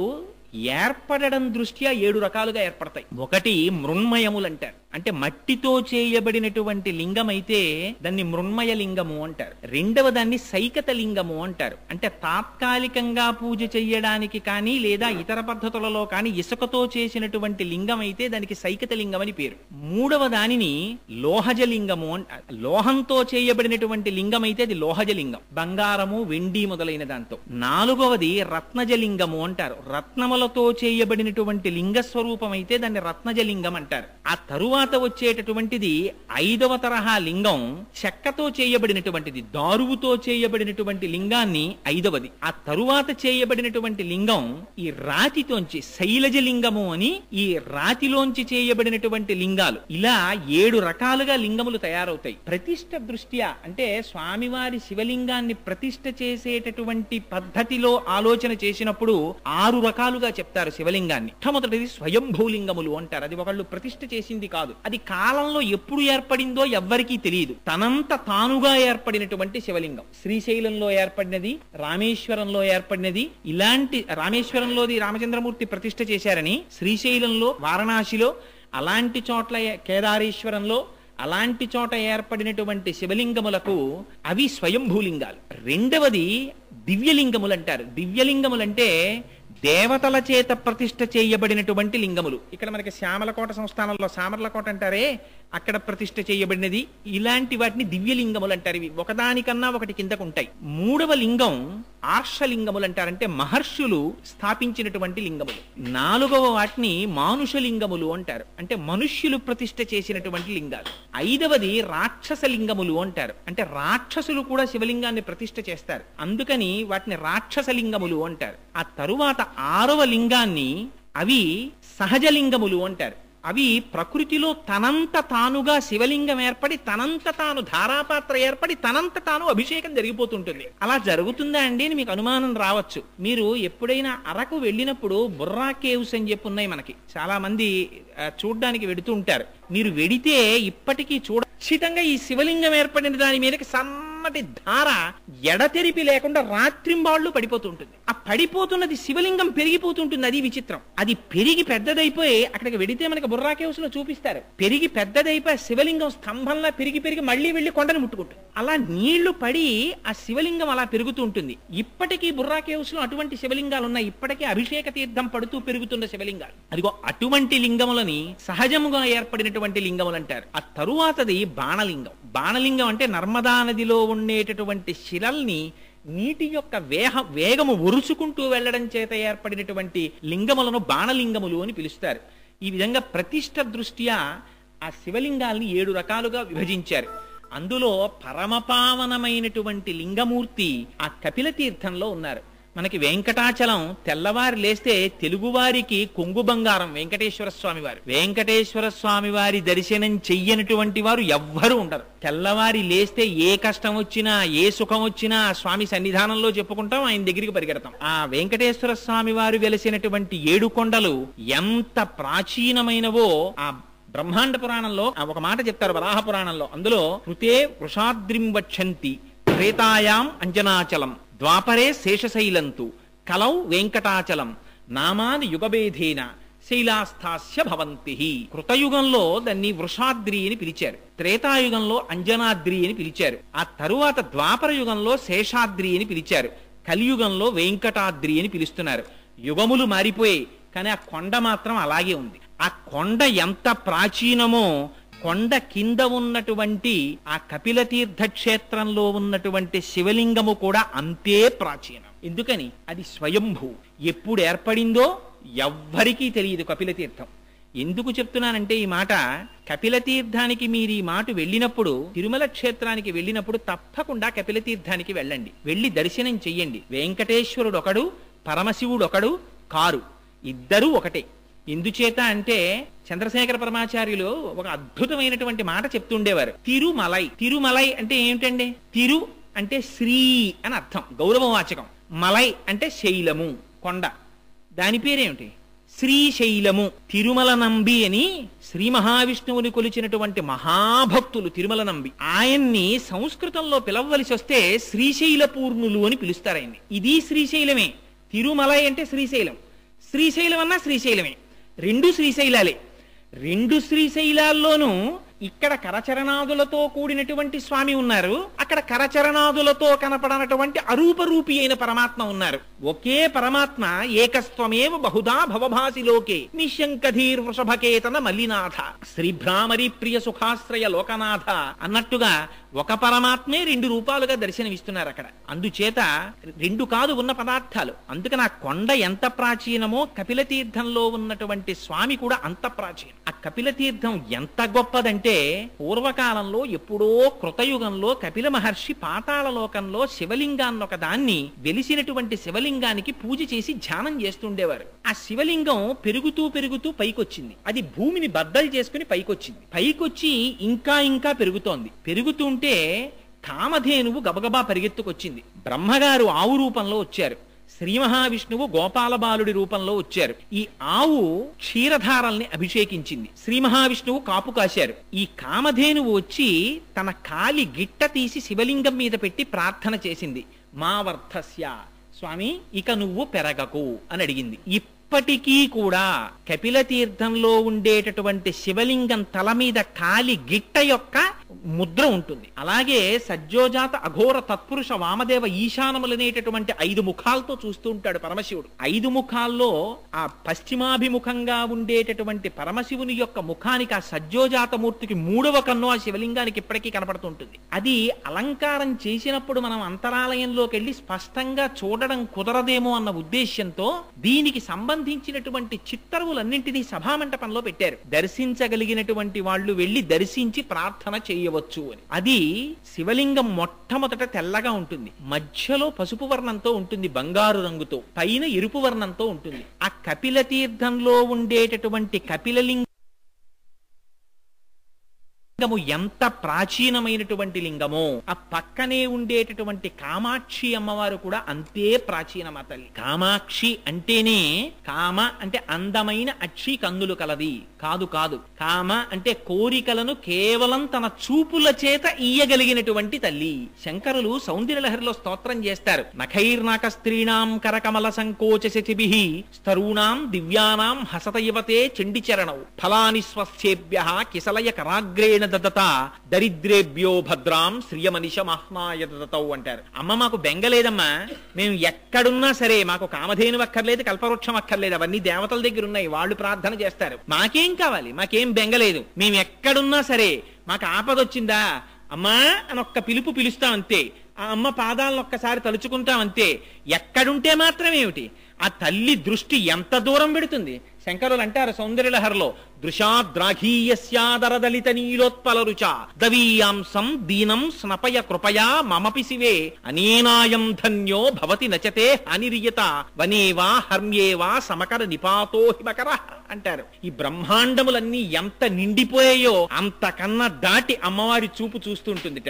ఏర్పడడం దృష్ట్యా ఏడు రకాలుగా ఏర్పడతాయి ఒకటి మృణ్మయములు అంటారు అంటే మట్టితో చేయబడినటువంటి లింగం అయితే దాన్ని మృణ్మయ లింగము అంటారు రెండవ దాన్ని సైకత లింగము అంటారు అంటే తాత్కాలికంగా పూజ చెయ్యడానికి కానీ లేదా ఇతర పద్ధతులలో కానీ ఇసుకతో చేసినటువంటి లింగం అయితే దానికి సైకత లింగం అని పేరు మూడవ దానిని లోహజ లింగము అంటారు లోహంతో చేయబడినటువంటి లింగం అయితే అది లోహజ లింగం బంగారము వెండి మొదలైన దాంతో నాలుగవది రత్నజ లింగము అంటారు రత్నములతో చేయబడినటువంటి లింగ స్వరూపం అయితే దాన్ని రత్నజ లింగం అంటారు ఆ తరువాత వచ్చేటటువంటిది ఐదవ తరహా లింగం చెక్కతో చేయబడినటువంటిది దారువుతో చేయబడినటువంటి లింగాన్ని ఐదవది ఆ తరువాత చేయబడినటువంటి లింగం ఈ రాతితోంచి శైలజ లింగము అని ఈ రాతిలోంచి చేయబడినటువంటి లింగాలు ఇలా ఏడు రకాలుగా లింగములు తయారవుతాయి ప్రతిష్ట దృష్ట్యా అంటే స్వామివారి శివలింగాన్ని ప్రతిష్ట చేసేటటువంటి పద్ధతిలో ఆలోచన చేసినప్పుడు ఆరు రకాలుగా చెప్తారు శివలింగాన్ని మొట్టమొదటిది స్వయంభూలింగములు అంటారు అది ఒకళ్ళు ప్రతిష్ట చేసింది కాదు అది కాలంలో ఎప్పుడు ఏర్పడిందో ఎవ్వరికీ తెలియదు తనంత తానుగా ఏర్పడినటువంటి శివలింగం శ్రీశైలంలో ఏర్పడినది రామేశ్వరంలో ఏర్పడినది ఇలాంటి రామేశ్వరంలోది రామచంద్రమూర్తి ప్రతిష్ట చేశారని శ్రీశైలంలో వారణాసిలో అలాంటి చోట్ల కేదారేశ్వరంలో అలాంటి చోట ఏర్పడినటువంటి శివలింగములకు అవి స్వయంభూలింగాలు రెండవది దివ్యలింగములు అంటారు దివ్యలింగములంటే దేవతల చేత ప్రతిష్ఠ చేయబడినటువంటి లింగములు ఇక్కడ మనకి శ్యామలకోట సంస్థానంలో సామర్లకోట అంటారే అక్కడ ప్రతిష్ఠ చేయబడినది ఇలాంటి వాటిని దివ్యలింగములు అంటారు ఇవి ఒకదానికన్నా ఒకటి కిందకు ఉంటాయి మూడవ లింగం ఆర్షలింగములు అంటారంటే మహర్షులు స్థాపించినటువంటి లింగములు నాలుగవ వాటిని మానుష లింగములు అంటారు అంటే మనుష్యులు ప్రతిష్ఠ చేసినటువంటి లింగాలు ఐదవది రాక్షస లింగములు అంటారు అంటే రాక్షసులు కూడా శివలింగాన్ని ప్రతిష్ఠ చేస్తారు అందుకని వాటిని రాక్షస లింగములు అంటారు ఆ తరువాత ఆరవ లింగాన్ని అవి సహజలింగములు అంటారు అవి ప్రకృతిలో తనంత తానుగా శివలింగం ఏర్పడి తనంత తాను ధారాపాత్ర ఏర్పడి తనంత తాను అభిషేకం జరిగిపోతుంటుంది అలా జరుగుతుందా అండి అని మీకు అనుమానం రావచ్చు మీరు ఎప్పుడైనా అరకు వెళ్ళినప్పుడు బుర్రా కేవ్స్ అని చెప్పి ఉన్నాయి మనకి చాలా మంది ఆ, చూడ్డానికి వెడుతూ ఉంటారు మీరు వెడితే ఇప్పటికీ చూడ ఖచ్చితంగా ఈ శివలింగం ఏర్పడిన దాని మీదకి సన్నటి ధార ఎడతెరిపి లేకుండా రాత్రింబాళ్ళు పడిపోతుంటుంది ఆ పడిపోతున్నది శివలింగం పెరిగిపోతుంటుంది అది విచిత్రం అది పెరిగి పెద్దదైపోయి అక్కడికి వెడితే మనకి బుర్రా కేవ్స్ లో చూపిస్తారు పెరిగి పెద్దదైపోయి ఆ శివలింగం స్తంభంలా పెరిగి పెరిగి మళ్ళీ వెళ్లి కొండను ముట్టుకుంటుంది అలా నీళ్లు పడి ఆ శివలింగం అలా పెరుగుతూ ఉంటుంది ఇప్పటికీ బుర్రా కేవ్స్ లో అటువంటి శివలింగాలు ఉన్నాయి ఇప్పటికీ అభిషేక తీర్థం పడుతూ పెరుగుతున్న శివలింగాలు అదిగో అటువంటి లింగములని సహజముగా ఏర్పడినటువంటి లింగములు అంటారు ఆ తరువాతది బాణలింగం బాణలింగం అంటే నర్మదా నదిలో ఉండేటటువంటి శిలల్ని నీటి యొక్క వేహ వేగము ఒరుచుకుంటూ వెళ్ళడం చేత ఏర్పడినటువంటి లింగములను బాణలింగములు అని పిలుస్తారు ఈ విధంగా ప్రతిష్ట దృష్ట్యా ఆ శివలింగాల్ని ఏడు రకాలుగా విభజించారు అందులో పరమపావనమైనటువంటి లింగమూర్తి ఆ కపిల తీర్థంలో ఉన్నారు మనకి వెంకటాచలం తెల్లవారి లేస్తే తెలుగువారికి కొంగు బంగారం వెంకటేశ్వర స్వామి వారు వెంకటేశ్వర స్వామి వారి దర్శనం చెయ్యనటువంటి వారు ఎవ్వరూ ఉండరు తెల్లవారి లేస్తే ఏ కష్టం వచ్చినా ఏ సుఖం వచ్చినా ఆ స్వామి సన్నిధానంలో చెప్పుకుంటాం ఆయన దగ్గరికి పరిగెడతాం ఆ వెంకటేశ్వర స్వామి వారు వెలిసినటువంటి ఏడు కొండలు ఎంత ప్రాచీనమైనవో ఆ బ్రహ్మాండ పురాణంలో ఆ ఒక మాట చెప్తారు వరాహ పురాణంలో అందులో కృతే వృషాద్రిం వక్షంతి త్రేతాయాం అంజనాచలం ద్వాపరే శేషశైలంతు కలౌ వెంకటాచలం నామాని యుగభేదేన శైలాస్థాస్య భవంతి కృతయుగంలో దాన్ని వృషాద్రి అని పిలిచారు త్రేతాయుగంలో అంజనాద్రి అని పిలిచారు ఆ తరువాత ద్వాపర యుగంలో శేషాద్రి అని పిలిచారు కలియుగంలో వెంకటాద్రి అని పిలుస్తున్నారు యుగములు మారిపోయాయి కానీ ఆ కొండ మాత్రం అలాగే ఉంది ఆ కొండ ఎంత ప్రాచీనమో కొండ కింద ఉన్నటువంటి ఆ కపిల తీర్థ క్షేత్రంలో ఉన్నటువంటి శివలింగము కూడా అంతే ప్రాచీనం ఎందుకని అది స్వయంభూ ఎప్పుడు ఏర్పడిందో ఎవ్వరికీ తెలియదు కపిల తీర్థం ఎందుకు చెప్తున్నానంటే ఈ మాట కపిల తీర్థానికి మీరు ఈ మాట వెళ్ళినప్పుడు తిరుమల క్షేత్రానికి వెళ్ళినప్పుడు తప్పకుండా కపిల తీర్థానికి వెళ్ళండి వెళ్ళి దర్శనం చెయ్యండి వెంకటేశ్వరుడు ఒకడు పరమశివుడు ఒకడు కారు ఇద్దరూ ఒకటే ఎందుచేత అంటే చంద్రశేఖర పరమాచార్యులు ఒక అద్భుతమైనటువంటి మాట చెప్తుండేవారు తిరుమలై తిరుమలై అంటే ఏమిటండి తిరు అంటే శ్రీ అని అర్థం గౌరవవాచకం మలై అంటే శైలము కొండ దాని పేరేమిటి శ్రీశైలము తిరుమల నంబి అని శ్రీ మహావిష్ణువుని కొలిచినటువంటి మహాభక్తులు తిరుమల నంబి ఆయన్ని సంస్కృతంలో పిలవలసి వస్తే శ్రీశైల పూర్ణులు అని పిలుస్తారు ఆయన్ని ఇది శ్రీశైలమే తిరుమల అంటే శ్రీశైలం శ్రీశైలం అన్నా శ్రీశైలమే రెండు శ్రీశైలాలే రెండు శ్రీశైలాల్లోనూ ఇక్కడ కరచరణాదులతో కూడినటువంటి స్వామి ఉన్నారు అక్కడ కరచరణాదులతో కనపడనటువంటి అరూపరూపి అయిన పరమాత్మ ఉన్నారు ఒకే పరమాత్మ ఏకస్త్వమేవ బహుదా భవభాసి లోకే నిశంకధీర్ వృషభకేతన మల్లినాథ శ్రీభ్రామరి ప్రియ సుఖాశ్రయ లోకనాథ అన్నట్టుగా ఒక పరమాత్మే రెండు రూపాలుగా దర్శనమిస్తున్నారు అక్కడ అందుచేత రెండు కాదు ఉన్న పదార్థాలు అందుకని ఆ కొండ ఎంత ప్రాచీనమో కపిల తీర్థంలో ఉన్నటువంటి స్వామి కూడా అంత ప్రాచీనం ఆ కపిల తీర్థం ఎంత గొప్పదంటే పూర్వకాలంలో ఎప్పుడో కృతయుగంలో కపిల మహర్షి పాతాళ లోకంలో శివలింగాన్ని ఒక దాన్ని వెలిసినటువంటి శివలింగానికి పూజ చేసి ధ్యానం చేస్తుండేవారు ఆ శివలింగం పెరుగుతూ పెరుగుతూ పైకొచ్చింది అది భూమిని బద్దలు చేసుకుని పైకొచ్చింది పైకొచ్చి ఇంకా ఇంకా పెరుగుతోంది పెరుగుతుంటే కామధేనువు గబగబా పరిగెత్తుకొచ్చింది బ్రహ్మగారు ఆవు రూపంలో వచ్చారు శ్రీ మహావిష్ణువు గోపాలబాలుడి రూపంలో వచ్చారు ఈ ఆవు క్షీరధారల్ని అభిషేకించింది శ్రీ మహావిష్ణువు కాపు కాశారు ఈ కామధేనువు వచ్చి తన కాలి గిట్ట తీసి శివలింగం మీద పెట్టి ప్రార్థన చేసింది మా వర్ధస్య స్వామి ఇక నువ్వు పెరగకు అని అడిగింది ఇప్పటికీ కూడా కపిల తీర్థంలో ఉండేటటువంటి శివలింగం తల మీద కాలి గిట్ట యొక్క ముద్ర ఉంటుంది అలాగే సజ్జోజాత అఘోర తత్పురుష వామదేవ ఈశానములనేటటువంటి ఐదు ముఖాలతో చూస్తూ ఉంటాడు పరమశివుడు ఐదు ముఖాల్లో ఆ పశ్చిమాభిముఖంగా ఉండేటటువంటి పరమశివుని యొక్క ముఖానికి ఆ సజ్జోజాత మూర్తికి మూడవ కన్ను ఆ శివలింగానికి ఇప్పటికీ కనపడుతుంటుంది అది అలంకారం చేసినప్పుడు మనం అంతరాలయంలోకి వెళ్ళి స్పష్టంగా చూడడం కుదరదేమో అన్న ఉద్దేశ్యంతో దీనికి సంబంధించినటువంటి చిత్తరువులన్నింటినీ సభామంటపంలో పెట్టారు దర్శించగలిగినటువంటి వాళ్ళు వెళ్లి దర్శించి ప్రార్థన చేయవచ్చు అని అది శివలింగం మొట్టమొదట తెల్లగా ఉంటుంది మధ్యలో పసుపు వర్ణంతో ఉంటుంది బంగారు రంగుతో పైన ఎరుపు వర్ణంతో ఉంటుంది ఆ కపిల తీర్థంలో ఉండేటటువంటి కపిలలింగ లింగము ఎంత ప్రాచీనమైనటువంటి లింగమో ఆ పక్కనే ఉండేటటువంటి కామాక్షి అమ్మవారు కూడా అంతే ప్రాచీనమ తల్లి కామాక్షి అంటేనే కామ అంటే అందమైన అక్షి కందులు కలది కాదు కాదు కామ అంటే కోరికలను కేవలం తన చూపుల చేత ఇయ్యగలిగినటువంటి తల్లి శంకరులు సౌందర్యలహరిలో స్తోత్రం చేస్తారు నఖైర్నాక స్త్రీణాం కరకమల సంకోచ శచిభి స్తరూణాం దివ్యానాం హసత యువతే చండిచరణౌ ఫలాని స్వస్థేభ్య కిసలయ కరాగ్రేణ దదత దరిద్రేభ్యో భద్రాం శ్రియమనిష మహ్నాయ దదతౌ అంటారు అమ్మ మాకు బెంగలేదమ్మా మేము ఎక్కడున్నా సరే మాకు కామధేను అక్కర్లేదు కల్పవృక్షం అక్కర్లేదు అవన్నీ దేవతల దగ్గర ఉన్నాయి వాళ్ళు ప్రార్థన చేస్తారు మాకేం కావాలి మాకేం బెంగలేదు మేము ఎక్కడున్నా సరే మాకు ఆపదొచ్చిందా అమ్మా అని ఒక్క పిలుపు పిలుస్తాం అంతే ఆ అమ్మ పాదాలను ఒక్కసారి తలుచుకుంటాం అంతే ఎక్కడుంటే మాత్రమేమిటి ఆ తల్లి దృష్టి ఎంత దూరం పెడుతుంది శంకరులు అంటారు సౌందర్యలహరిలో దృశాద్రాఘీయస్యాదరదలిత నీలోత్పల రుచ దవీయాంసం దీనం స్నపయ కృపయా మమపి శివే అనేనాయం ధన్యో భవతి నచతే అనిరియత వనేవా హర్మ్యేవా సమకర నిపాతో హిమకర అంటారు ఈ బ్రహ్మాండములన్నీ ఎంత నిండిపోయాయో అంతకన్నా దాటి అమ్మవారి చూపు చూస్తుంటుందిట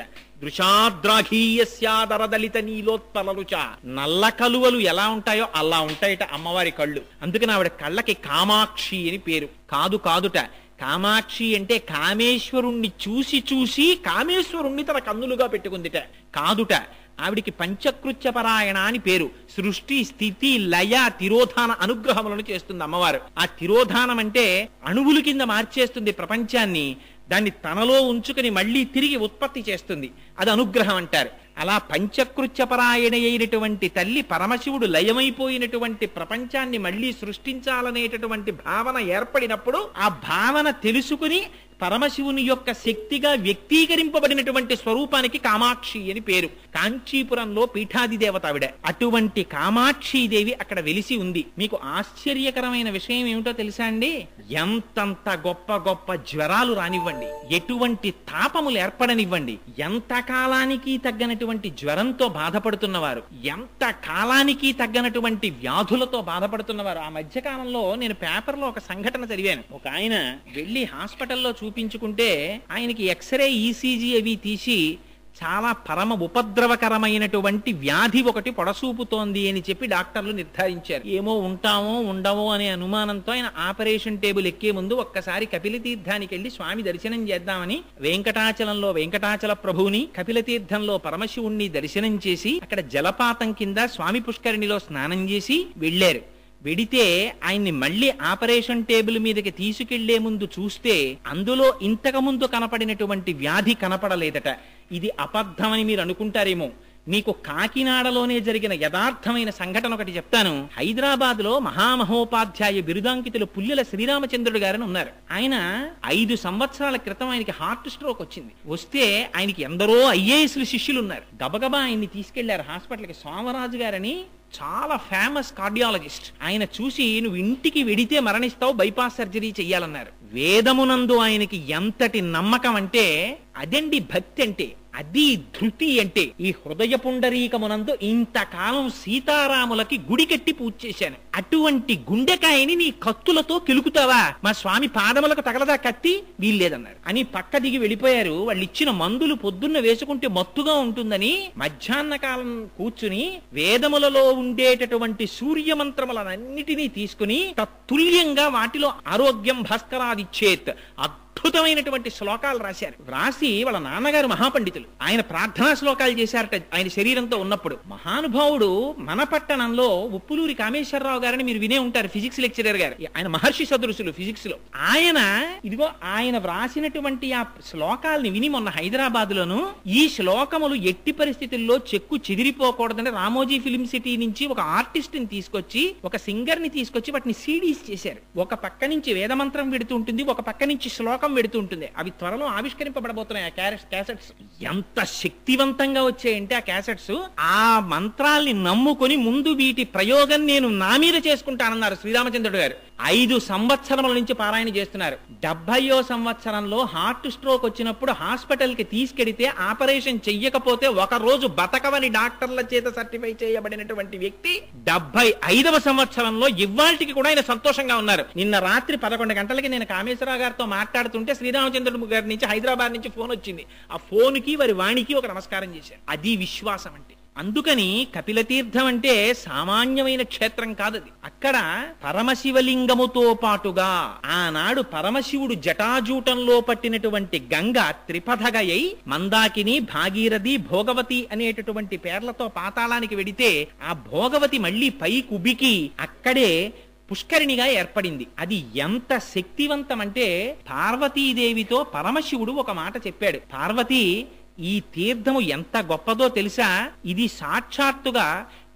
దృశాద్రాఘీయస్యాదరదలిత నీలోత్పల రుచ నల్ల కలువలు ఎలా ఉంటాయో అలా ఉంటాయట అమ్మవారి కళ్ళు అందుకని ఆవిడ కళ్ళకి కామాక్షి అని పేరు కాదు కాదుట కామాక్షి అంటే కామేశ్వరుణ్ణి చూసి చూసి కామేశ్వరుణ్ణి తన కన్నులుగా పెట్టుకుందిట కాదుట ఆవిడికి పంచకృత్యపరాయణ అని పేరు సృష్టి స్థితి లయ తిరోధాన అనుగ్రహములను చేస్తుంది అమ్మవారు ఆ తిరోధానం అంటే అణువుల కింద మార్చేస్తుంది ప్రపంచాన్ని దాన్ని తనలో ఉంచుకుని మళ్ళీ తిరిగి ఉత్పత్తి చేస్తుంది అది అనుగ్రహం అంటారు అలా పంచకృత్యపరాయణ అయినటువంటి తల్లి పరమశివుడు లయమైపోయినటువంటి ప్రపంచాన్ని మళ్ళీ సృష్టించాలనేటటువంటి భావన ఏర్పడినప్పుడు ఆ భావన తెలుసుకుని పరమశివుని యొక్క శక్తిగా వ్యక్తీకరింపబడినటువంటి స్వరూపానికి కామాక్షి అని పేరు కాంచీపురంలో పీఠాది దేవత ఆవిడ అటువంటి కామాక్షీదేవి అక్కడ వెలిసి ఉంది మీకు ఆశ్చర్యకరమైన విషయం ఏమిటో తెలుసా అండి ఎంతంత గొప్ప గొప్ప జ్వరాలు రానివ్వండి ఎటువంటి తాపములు ఏర్పడనివ్వండి ఎంత కాలానికి తగ్గనటువంటి జ్వరంతో బాధపడుతున్నవారు ఎంత కాలానికి తగ్గనటువంటి వ్యాధులతో బాధపడుతున్నవారు ఆ మధ్య కాలంలో నేను పేపర్లో ఒక సంఘటన చదివాను ఒక ఆయన వెళ్లి హాస్పిటల్లో చూపించుకుంటే ఆయనకి ఎక్స్రే ఈసీజీ అవి తీసి చాలా పరమ ఉపద్రవకరమైనటువంటి వ్యాధి ఒకటి పొడసూపుతోంది అని చెప్పి డాక్టర్లు నిర్ధారించారు ఏమో ఉంటామో ఉండవో అనే అనుమానంతో ఆయన ఆపరేషన్ టేబుల్ ఎక్కే ముందు ఒక్కసారి కపిల తీర్థానికి వెళ్లి స్వామి దర్శనం చేద్దామని వెంకటాచలంలో వెంకటాచల ప్రభువుని కపిల తీర్థంలో పరమశివుణ్ణి దర్శనం చేసి అక్కడ జలపాతం కింద స్వామి పుష్కరిణిలో స్నానం చేసి వెళ్లారు వెడితే ఆయన్ని మళ్ళీ ఆపరేషన్ టేబుల్ మీదకి తీసుకెళ్లే ముందు చూస్తే అందులో ఇంతకు ముందు కనపడినటువంటి వ్యాధి కనపడలేదట ఇది అబద్ధమని మీరు అనుకుంటారేమో మీకు కాకినాడలోనే జరిగిన యథార్థమైన సంఘటన ఒకటి చెప్తాను హైదరాబాద్ లో మహామహోపాధ్యాయ బిరుదాంకితులు పుల్లెల శ్రీరామచంద్రుడు గారని ఉన్నారు ఆయన ఐదు సంవత్సరాల క్రితం ఆయనకి హార్ట్ స్ట్రోక్ వచ్చింది వస్తే ఆయనకి ఎందరో ఐఏఎస్లు శిష్యులు ఉన్నారు గబగబా ఆయన్ని తీసుకెళ్లారు హాస్పిటల్కి సోమరాజు గారని చాలా ఫేమస్ కార్డియాలజిస్ట్ ఆయన చూసి నువ్వు ఇంటికి వెడితే మరణిస్తావు బైపాస్ సర్జరీ చెయ్యాలన్నారు వేదమునందు ఆయనకి ఎంతటి నమ్మకం అంటే అదండి భక్తి అంటే అది ధృతి అంటే ఈ హృదయ పుండరీకమునందు ఇంతకాలం సీతారాములకి గుడి కట్టి పూజ చేశాను అటువంటి గుండెకాయని నీ కత్తులతో కెలుకుతావా మా స్వామి పాదములకు తగలదా కత్తి వీల్లేదన్నారు అని పక్క దిగి వెళ్ళిపోయారు వాళ్ళు ఇచ్చిన మందులు పొద్దున్న వేసుకుంటే మత్తుగా ఉంటుందని మధ్యాహ్న కాలం కూర్చుని వేదములలో ఉండేటటువంటి సూర్య మంత్రములనన్నిటినీ తీసుకుని తత్తుల్యంగా వాటిలో ఆరోగ్యం భాస్కరాదిచ్చేత్ అద్భుతమైనటువంటి శ్లోకాలు రాశారు రాసి వాళ్ళ నాన్నగారు మహాపండితులు ఆయన ప్రార్థనా శ్లోకాలు చేశారట ఆయన శరీరంతో ఉన్నప్పుడు మహానుభావుడు మన పట్టణంలో ఉప్పులూరి కామేశ్వరరావు గారని మీరు వినే ఉంటారు ఫిజిక్స్ లెక్చరర్ గారు ఆయన మహర్షి సదృశులు ఫిజిక్స్ లో ఆయన ఇదిగో ఆయన వ్రాసినటువంటి ఆ శ్లోకాల్ని విని మొన్న హైదరాబాద్ లోను ఈ శ్లోకములు ఎట్టి పరిస్థితుల్లో చెక్కు చెదిరిపోకూడదని రామోజీ ఫిలిం సిటీ నుంచి ఒక ఆర్టిస్ట్ ని తీసుకొచ్చి ఒక సింగర్ ని తీసుకొచ్చి వాటిని సీడీస్ చేశారు ఒక పక్క నుంచి వేదమంత్రం పెడుతూ ఉంటుంది ఒక పక్క నుంచి శ్లోకం పెడుతూ ఉంటుంది అవి త్వరలో ఆవిష్కరింపబడబోతున్నాయి ఆ క్యారెట్ క్యాసెట్స్ ఎంత శక్తివంతంగా వచ్చాయంటే ఆ క్యాసెట్స్ ఆ మంత్రాల్ని నమ్ముకొని ముందు వీటి ప్రయోగం నేను నా మీద చేసుకుంటానన్నారు శ్రీరామచంద్రుడు గారు ఐదు సంవత్సరముల నుంచి పారాయణ చేస్తున్నారు డెబ్బయో సంవత్సరంలో హార్ట్ స్ట్రోక్ వచ్చినప్పుడు హాస్పిటల్ కి తీసుకెడితే ఆపరేషన్ చెయ్యకపోతే ఒక రోజు బతకవని డాక్టర్ల చేత సర్టిఫై చేయబడినటువంటి వ్యక్తి డెబ్బై ఐదవ సంవత్సరంలో ఇవాళకి కూడా ఆయన సంతోషంగా ఉన్నారు నిన్న రాత్రి పదకొండు గంటలకి నేను కామేశ్వరరావు గారితో మాట్లాడుతుంటే శ్రీరామచంద్రుడు గారి నుంచి హైదరాబాద్ నుంచి ఫోన్ వచ్చింది ఆ ఫోన్ కి వారి వాణికి ఒక నమస్కారం చేశారు అది విశ్వాసం అంటే అందుకని కపిలతీర్థం అంటే సామాన్యమైన క్షేత్రం కాదది అక్కడ పరమశివలింగముతో పాటుగా ఆనాడు పరమశివుడు జటాజూటంలో పట్టినటువంటి గంగ త్రిపథగయై మందాకిని భాగీరథి భోగవతి అనేటటువంటి పేర్లతో పాతాళానికి వెడితే ఆ భోగవతి మళ్ళీ పై కుబికి అక్కడే పుష్కరిణిగా ఏర్పడింది అది ఎంత శక్తివంతమంటే పార్వతీదేవితో పరమశివుడు ఒక మాట చెప్పాడు పార్వతి ఈ తీర్థము ఎంత గొప్పదో తెలుసా ఇది సాక్షాత్తుగా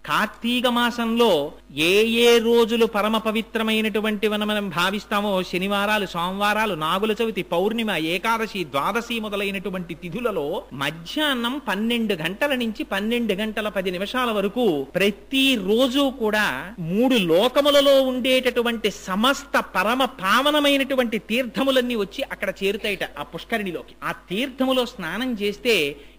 కార్తీక మాసంలో ఏ ఏ రోజులు పరమ పవిత్రమైనటువంటి మనం భావిస్తామో శనివారాలు సోమవారాలు నాగుల చవితి పౌర్ణిమ ఏకాదశి ద్వాదశి మొదలైనటువంటి తిథులలో మధ్యాహ్నం పన్నెండు గంటల నుంచి పన్నెండు గంటల పది నిమిషాల వరకు ప్రతి రోజు కూడా మూడు లోకములలో ఉండేటటువంటి సమస్త పరమ పావనమైనటువంటి తీర్థములన్నీ వచ్చి అక్కడ చేరుతాయిట ఆ పుష్కరిణిలోకి ఆ తీర్థములో స్నానం చేస్తే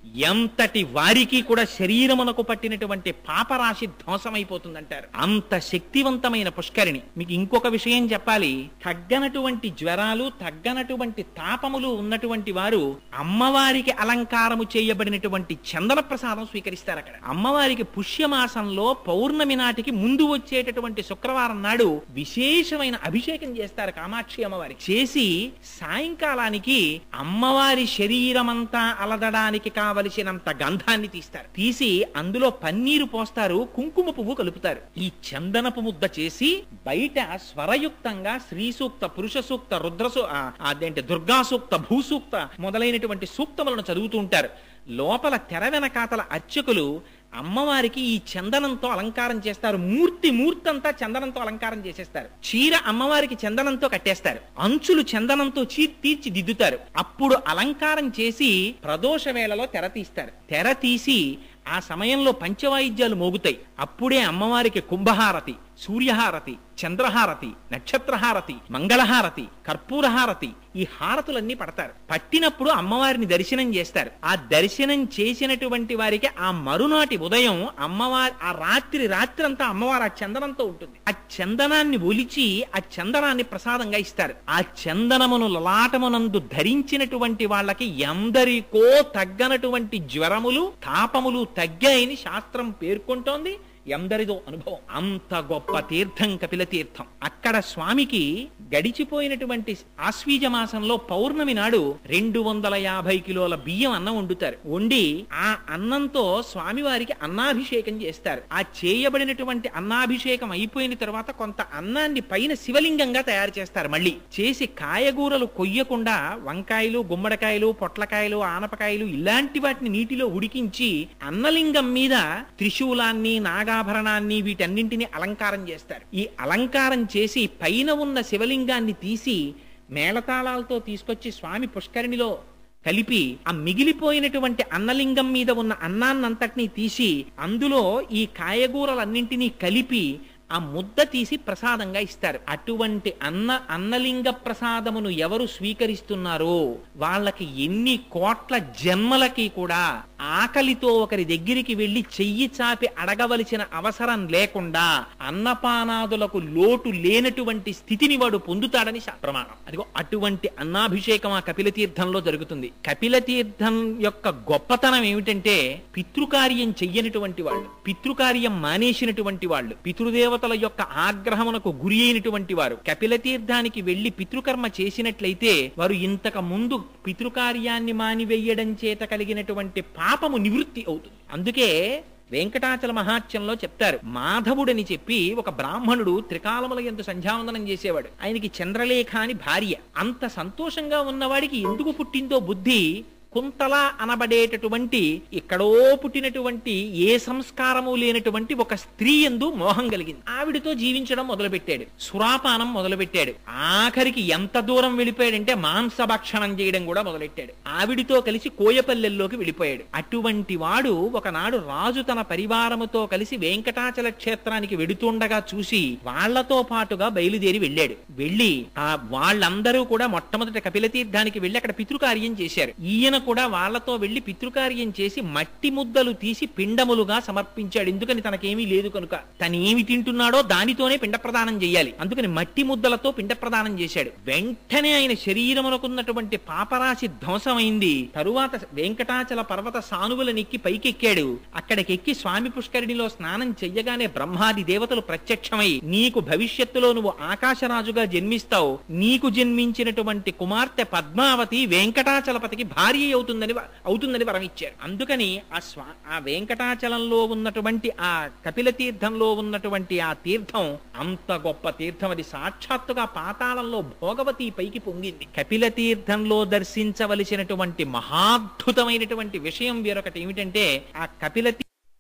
ఎంతటి వారికి కూడా శరీరమునకు పట్టినటువంటి పాపరాశి ధ్వంసమైపోతుందంటారు అంత శక్తివంతమైన పుష్కరిణి మీకు ఇంకొక విషయం చెప్పాలి తగ్గనటువంటి జ్వరాలు తగ్గనటువంటి తాపములు ఉన్నటువంటి వారు అమ్మవారికి అలంకారము చేయబడినటువంటి చందన ప్రసాదం స్వీకరిస్తారు అక్కడ అమ్మవారికి పుష్యమాసంలో పౌర్ణమి నాటికి ముందు వచ్చేటటువంటి శుక్రవారం నాడు విశేషమైన అభిషేకం చేస్తారు కామాక్షి అమ్మవారికి చేసి సాయంకాలానికి అమ్మవారి శరీరమంతా అలదడానికి కావలసినంత గంధాన్ని తీస్తారు తీసి అందులో పన్నీరు పోస్తారు కుంకుమ పువ్వు కలుపుతారు ఈ చందనపు ముద్ద చేసి బయట స్వరయుక్తంగా స్త్రీ సూక్త పురుష సూక్త రుద్ర సూ- ఆ, అదేంటి దుర్గా సూక్త భూసూక్త మొదలైనటువంటి సూక్తములను చదువుతూ ఉంటారు లోపల తెర వెనకాతల అర్చకులు అమ్మవారికి ఈ చందనంతో అలంకారం చేస్తారు మూర్తి మూర్తంతా చందనంతో అలంకారం చేసేస్తారు చీర అమ్మవారికి చందనంతో కట్టేస్తారు అంచులు చందనంతో చీ తీర్చి దిద్దుతారు అప్పుడు అలంకారం చేసి ప్రదోష వేళలో తెర తీస్తారు తెర తీసి ఆ సమయంలో పంచవాయిద్యాలు మోగుతాయి అప్పుడే అమ్మవారికి కుంభహారతి సూర్యహారతి చంద్రహారతి నక్షత్రహారతి మంగళహారతి కర్పూరహారతి ఈ హారతులన్నీ పడతారు పట్టినప్పుడు అమ్మవారిని దర్శనం చేస్తారు ఆ దర్శనం చేసినటువంటి వారికి ఆ మరునాటి ఉదయం అమ్మవారి ఆ రాత్రి రాత్రి అంతా అమ్మవారు ఆ చందనంతో ఉంటుంది ఆ చందనాన్ని ఒలిచి ఆ చందనాన్ని ప్రసాదంగా ఇస్తారు ఆ చందనమును లలాటమునందు ధరించినటువంటి వాళ్ళకి ఎందరికో తగ్గనటువంటి జ్వరములు తాపములు తగ్గాయని శాస్త్రం పేర్కొంటోంది ఎందరిదో అనుభవం అంత గొప్ప తీర్థం కపిల తీర్థం అక్కడ స్వామికి గడిచిపోయినటువంటి ఆశ్వీజ మాసంలో పౌర్ణమి నాడు రెండు వందల యాభై కిలోల బియ్యం అన్నం వండుతారు వండి ఆ అన్నంతో స్వామివారికి అన్నాభిషేకం చేస్తారు ఆ చేయబడినటువంటి అన్నాభిషేకం అయిపోయిన తర్వాత కొంత అన్నాన్ని పైన శివలింగంగా తయారు చేస్తారు మళ్ళీ చేసి కాయగూరలు కొయ్యకుండా వంకాయలు గుమ్మడికాయలు పొట్లకాయలు ఆనపకాయలు ఇలాంటి వాటిని నీటిలో ఉడికించి అన్నలింగం మీద త్రిశూలాన్ని నాగాభరణాన్ని వీటన్నింటినీ అలంకారం చేస్తారు ఈ అలంకారం చేసి పైన ఉన్న శివలింగాన్ని తీసి మేళతాళాలతో తీసుకొచ్చి స్వామి పుష్కరిణిలో కలిపి ఆ మిగిలిపోయినటువంటి అన్నలింగం మీద ఉన్న అన్నాన్నంతటినీ తీసి అందులో ఈ కాయగూరలన్నింటినీ కలిపి ఆ ముద్ద తీసి ప్రసాదంగా ఇస్తారు అటువంటి అన్న అన్నలింగ ప్రసాదమును ఎవరు స్వీకరిస్తున్నారో వాళ్ళకి ఎన్ని కోట్ల జన్మలకి కూడా ఆకలితో ఒకరి దగ్గరికి వెళ్లి చెయ్యి చాపి అడగవలసిన అవసరం లేకుండా అన్నపానాదులకు లోటు లేనటువంటి స్థితిని వాడు పొందుతాడని శా- ప్రమాణం అదిగో అటువంటి అన్నాభిషేకం ఆ కపిల తీర్థంలో జరుగుతుంది కపిల తీర్థం యొక్క గొప్పతనం ఏమిటంటే పితృకార్యం చెయ్యనటువంటి వాళ్ళు పితృకార్యం మానేసినటువంటి వాళ్ళు పితృదేవతల యొక్క ఆగ్రహమునకు గురి అయినటువంటి వారు కపిల తీర్థానికి వెళ్లి పితృకర్మ చేసినట్లయితే వారు ఇంతకు ముందు పితృకార్యాన్ని మానివేయడం చేత కలిగినటువంటి పాపము నివృత్తి అవుతుంది అందుకే వెంకటాచల మహాత్యంలో చెప్తారు మాధవుడని చెప్పి ఒక బ్రాహ్మణుడు త్రికాలముల ఎందు సంధ్యావందనం చేసేవాడు ఆయనకి చంద్రలేఖ అని భార్య అంత సంతోషంగా ఉన్నవాడికి ఎందుకు పుట్టిందో బుద్ధి కుంతల అనబడేటటువంటి ఎక్కడో పుట్టినటువంటి ఏ సంస్కారము లేనటువంటి ఒక స్త్రీ ఎందు మోహం కలిగింది ఆవిడతో జీవించడం మొదలుపెట్టాడు సురాపానం మొదలుపెట్టాడు ఆఖరికి ఎంత దూరం వెళ్ళిపోయాడంటే మాంసభక్షణం చేయడం కూడా మొదలెట్టాడు ఆవిడితో కలిసి కోయపల్లెల్లోకి వెళ్ళిపోయాడు అటువంటి వాడు ఒకనాడు రాజు తన పరివారముతో కలిసి వెంకటాచల క్షేత్రానికి వెడుతుండగా చూసి వాళ్లతో పాటుగా బయలుదేరి వెళ్ళాడు వెళ్ళి ఆ వాళ్ళందరూ కూడా మొట్టమొదటి కపిల తీర్థానికి వెళ్ళి అక్కడ పితృకార్యం చేశారు ఈయన కూడా వాళ్ళతో వెళ్లి పితృకార్యం చేసి మట్టి ముద్దలు తీసి పిండములుగా సమర్పించాడు ఎందుకని తనకేమీ లేదు కనుక తను ఏమి తింటున్నాడో దానితోనే పిండ ప్రదానం చేయాలి అందుకని మట్టి ముద్దలతో పిండ ప్రదానం చేశాడు వెంటనే ఆయన శరీరమునకున్నటువంటి పాపరాశి ధ్వంసమైంది తరువాత వెంకటాచల పర్వత సానువుల నెక్కి పైకెక్కాడు అక్కడికెక్కి స్వామి పుష్కరిణిలో స్నానం చెయ్యగానే బ్రహ్మాది దేవతలు ప్రత్యక్షమై నీకు భవిష్యత్తులో నువ్వు ఆకాశరాజుగా జన్మిస్తావు నీకు జన్మించినటువంటి కుమార్తె పద్మావతి వెంకటాచలపతికి భార్య అవుతుందని వ- అవుతుందని వరం ఇచ్చారు అందుకని ఆ స్వా ఆ వెంకటాచలంలో ఉన్నటువంటి ఆ కపిల తీర్థంలో ఉన్నటువంటి ఆ తీర్థం అంత గొప్ప తీర్థం అది సాక్షాత్తుగా పాతాళంలో భోగవతి పైకి పొంగింది కపిల తీర్థంలో దర్శించవలసినటువంటి మహాద్భుతమైనటువంటి విషయం వేరొకటి ఏమిటంటే ఆ కపిల తీ-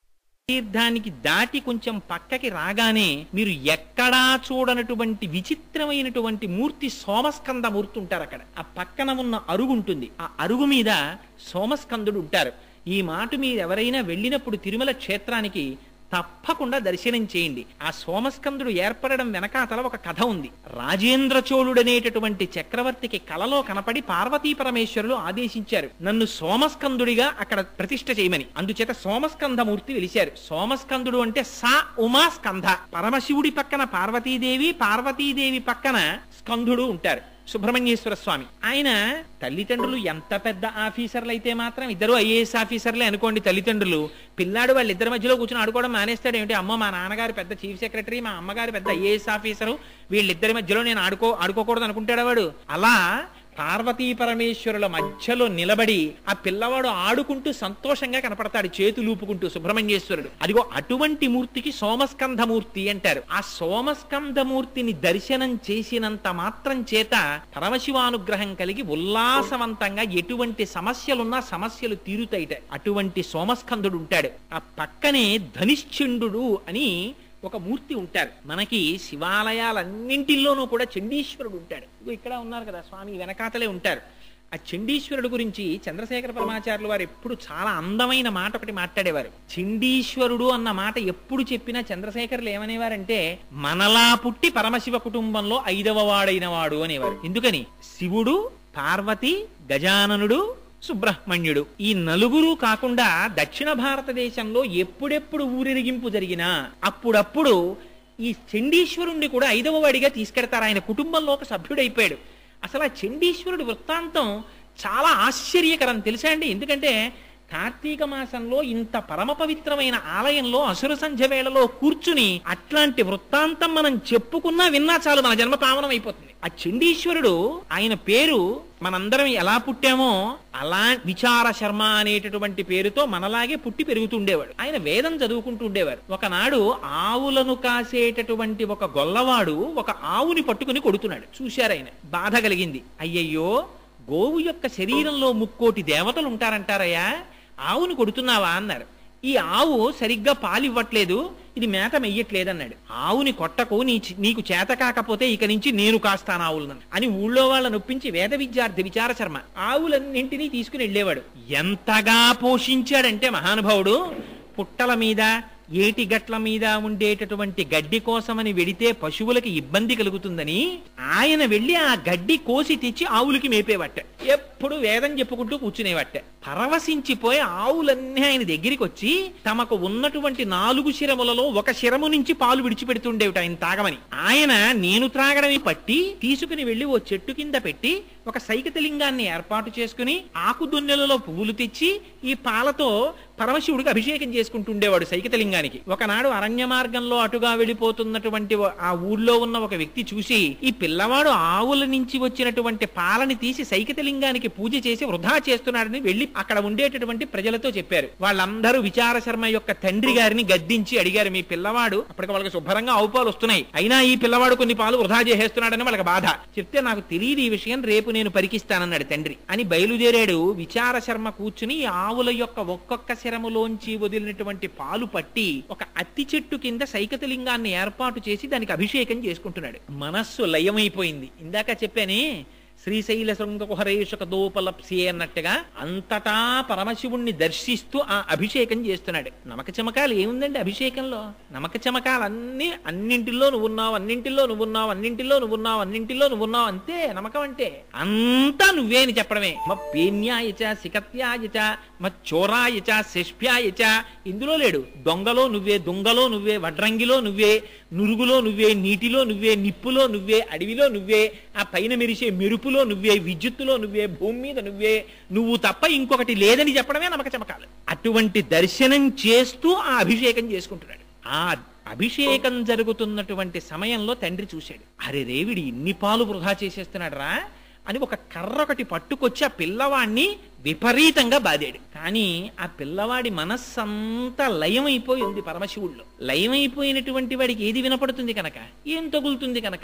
తీర్థానికి దాటి కొంచెం పక్కకి రాగానే మీరు ఎక్కడా చూడనటువంటి విచిత్రమైనటువంటి మూర్తి సోమస్కంద మూర్తి ఉంటారు అక్కడ ఆ పక్కన ఉన్న అరుగు ఉంటుంది ఆ అరుగు మీద సోమస్కందుడు ఉంటారు ఈ మాట మీరు ఎవరైనా వెళ్ళినప్పుడు తిరుమల క్షేత్రానికి తప్పకుండా దర్శనం చేయండి ఆ సోమస్కందుడు ఏర్పడడం వెనకాతల ఒక కథ ఉంది రాజేంద్ర చోళుడనేటటువంటి చక్రవర్తికి కలలో కనపడి పార్వతీ పరమేశ్వరులు ఆదేశించారు నన్ను సోమస్కందుడిగా అక్కడ ప్రతిష్ఠ చేయమని అందుచేత సోమస్కంధమూర్తి వెలిశారు సోమస్కందుడు అంటే సా ఉమా స్కంధ పరమశివుడి పక్కన పార్వతీదేవి పార్వతీదేవి పక్కన స్కంధుడు ఉంటారు సుబ్రహ్మణ్యేశ్వర స్వామి ఆయన తల్లిదండ్రులు ఎంత పెద్ద ఆఫీసర్లు అయితే మాత్రం ఇద్దరు ఐఏఎస్ ఆఫీసర్లే అనుకోండి తల్లిదండ్రులు పిల్లాడు వాళ్ళిద్దరి మధ్యలో కూర్చొని ఆడుకోవడం మానేస్తాడు ఏమిటి అమ్మ మా నాన్నగారు పెద్ద చీఫ్ సెక్రటరీ మా అమ్మగారు పెద్ద ఐఏఎస్ ఆఫీసరు వీళ్ళిద్దరి మధ్యలో నేను ఆడుకో ఆడుకోకూడదు అనుకుంటాడా వాడు అలా పార్వతీ పరమేశ్వరుల మధ్యలో నిలబడి ఆ పిల్లవాడు ఆడుకుంటూ సంతోషంగా కనపడతాడు చేతులు ఊపుకుంటూ సుబ్రహ్మణ్యేశ్వరుడు అదిగో అటువంటి మూర్తికి సోమస్కంధమూర్తి అంటారు ఆ సోమస్కంధమూర్తిని దర్శనం చేసినంత మాత్రం చేత పరమశివానుగ్రహం కలిగి ఉల్లాసవంతంగా ఎటువంటి సమస్యలున్నా సమస్యలు తీరుతాయిట అటువంటి సోమస్కంధుడు ఉంటాడు ఆ పక్కనే ధనిశ్చండు అని ఒక మూర్తి ఉంటారు మనకి శివాలయాలన్నింటిలోనూ కూడా చండీశ్వరుడు ఉంటాడు ఇదిగో ఇక్కడ ఉన్నారు కదా స్వామి వెనకాతలే ఉంటారు ఆ చండీశ్వరుడు గురించి చంద్రశేఖర పరమాచార్యులు వారు ఎప్పుడు చాలా అందమైన మాట ఒకటి మాట్లాడేవారు చండీశ్వరుడు అన్న మాట ఎప్పుడు చెప్పినా చంద్రశేఖరులు ఏమనేవారంటే మనలా పుట్టి పరమశివ కుటుంబంలో ఐదవ వాడైన వాడు అనేవారు ఎందుకని శివుడు పార్వతి గజాననుడు సుబ్రహ్మణ్యుడు ఈ నలుగురు కాకుండా దక్షిణ భారతదేశంలో ఎప్పుడెప్పుడు ఊరిరిగింపు జరిగినా అప్పుడప్పుడు ఈ చండీశ్వరుణ్ణి కూడా ఐదవ వాడిగా తీసుకెడతారు ఆయన కుటుంబంలో ఒక సభ్యుడైపోయాడు అసలు ఆ చండీశ్వరుడి వృత్తాంతం చాలా ఆశ్చర్యకరం తెలుసా అండి ఎందుకంటే కార్తీక మాసంలో ఇంత పరమ పవిత్రమైన ఆలయంలో అసుర సంధ్య వేళలో కూర్చుని అట్లాంటి వృత్తాంతం మనం చెప్పుకున్నా విన్నా చాలు మన జన్మ పావనం అయిపోతుంది ఆ చండీశ్వరుడు ఆయన పేరు మనందరం ఎలా పుట్టామో అలా విచార శర్మ అనేటటువంటి పేరుతో మనలాగే పుట్టి పెరుగుతుండేవాడు ఆయన వేదం చదువుకుంటూ ఉండేవారు ఒకనాడు ఆవులను కాసేటటువంటి ఒక గొల్లవాడు ఒక ఆవుని పట్టుకుని కొడుతున్నాడు చూశారు ఆయన బాధ కలిగింది అయ్యయ్యో గోవు యొక్క శరీరంలో ముక్కోటి దేవతలు ఉంటారంటారయ్యా ఆవును కొడుతున్నావా అన్నారు ఈ ఆవు సరిగ్గా పాలు ఇవ్వట్లేదు ఇది మేత మెయ్యట్లేదు అన్నాడు ఆవుని కొట్టకు నీ నీకు చేత కాకపోతే ఇక నుంచి నేను కాస్తాను ఆవులను అని ఊళ్ళో వాళ్ళ నొప్పించి వేద విద్యార్థి విచార శర్మ ఆవులన్నింటినీ తీసుకుని వెళ్ళేవాడు ఎంతగా పోషించాడంటే మహానుభావుడు పుట్టల మీద ఏటి గట్ల మీద ఉండేటటువంటి గడ్డి కోసమని వెడితే పశువులకి ఇబ్బంది కలుగుతుందని ఆయన వెళ్లి ఆ గడ్డి కోసి తెచ్చి ఆవులకి మేపేవట్ట ఎప్పుడు వేదం చెప్పుకుంటూ కూర్చునేవట్ట పరవశించిపోయి ఆవులన్నీ ఆయన దగ్గరికి వచ్చి తమకు ఉన్నటువంటి నాలుగు శిరములలో ఒక శిరము నుంచి పాలు విడిచిపెడుతుండేవిట ఆయన తాగమని ఆయన నేను త్రాగడమే పట్టి తీసుకుని వెళ్లి ఓ చెట్టు కింద పెట్టి ఒక సైకతలింగాన్ని ఏర్పాటు చేసుకుని ఆకు దున్నెలలో పువ్వులు తెచ్చి ఈ పాలతో పరమశివుడికి అభిషేకం చేసుకుంటుండేవాడు సైకతలింగానికి ఒకనాడు అరణ్య మార్గంలో అటుగా వెళ్ళిపోతున్నటువంటి ఆ ఊళ్ళో ఉన్న ఒక వ్యక్తి చూసి ఈ పిల్లవాడు ఆవుల నుంచి వచ్చినటువంటి పాలని తీసి సైకతలింగానికి పూజ చేసి వృధా చేస్తున్నాడని వెళ్లి అక్కడ ఉండేటటువంటి ప్రజలతో చెప్పారు వాళ్ళందరూ విచార శర్మ యొక్క తండ్రి గారిని గద్దించి అడిగారు మీ పిల్లవాడు అప్పటికి వాళ్ళకి శుభ్రంగా ఆవు పాలు వస్తున్నాయి అయినా ఈ పిల్లవాడు కొన్ని పాలు వృధా చేసేస్తున్నాడని వాళ్ళకి బాధ చెప్తే నాకు తెలియదు ఈ విషయం రేపు నేను పరికిస్తానన్నాడు తండ్రి అని బయలుదేరాడు విచార శర్మ కూర్చుని ఈ ఆవుల యొక్క ఒక్కొక్క శరములోంచి వదిలినటువంటి పాలు పట్టి ఒక అత్తి చెట్టు కింద సైకతలింగాన్ని ఏర్పాటు చేసి దానికి అభిషేకం చేసుకుంటున్నాడు మనస్సు లయమైపోయింది ఇందాక చెప్పానే శ్రీశైల శృంగకుహరేషక దోపలప్సి అన్నట్టుగా అంతటా పరమశివుణ్ణి దర్శిస్తూ ఆ అభిషేకం చేస్తున్నాడు నమక చమకాలు ఏముందండి అభిషేకంలో నమక చమకాలన్నీ అన్నింటిలో నువ్వున్నావు అన్నింటిలో నువ్వున్నావు అన్నింటిలో నువ్వున్నావు అన్నింటిలో నువ్వున్నావు అంతే నమ్మకం అంటే అంతా నువ్వే అని చెప్పడమే మ పేన్యాయచ సికత్యాయచ మ చోరాయచ శిష్ప్యాయచ ఇందులో లేడు దొంగలో నువ్వే దొంగలో నువ్వే వడ్రంగిలో నువ్వే నురుగులో నువ్వే నీటిలో నువ్వే నిప్పులో నువ్వే అడవిలో నువ్వే ఆ పైన మెరిసే మెరుపులో నువ్వే విద్యుత్తులో నువ్వే భూమి మీద నువ్వే నువ్వు తప్ప ఇంకొకటి లేదని చెప్పడమే నమ్మక చమకాలు అటువంటి దర్శనం చేస్తూ ఆ అభిషేకం చేసుకుంటున్నాడు ఆ అభిషేకం జరుగుతున్నటువంటి సమయంలో తండ్రి చూశాడు అరే రేవిడి ఇన్ని పాలు వృధా చేసేస్తున్నాడు రా అని ఒక కర్ర ఒకటి పట్టుకొచ్చి ఆ పిల్లవాడిని విపరీతంగా బాదాడు కానీ ఆ పిల్లవాడి మనస్సంతా లయమైపోయి ఉంది పరమశివుల్లో లయమైపోయినటువంటి వాడికి ఏది వినపడుతుంది కనుక ఏం తగులుతుంది కనుక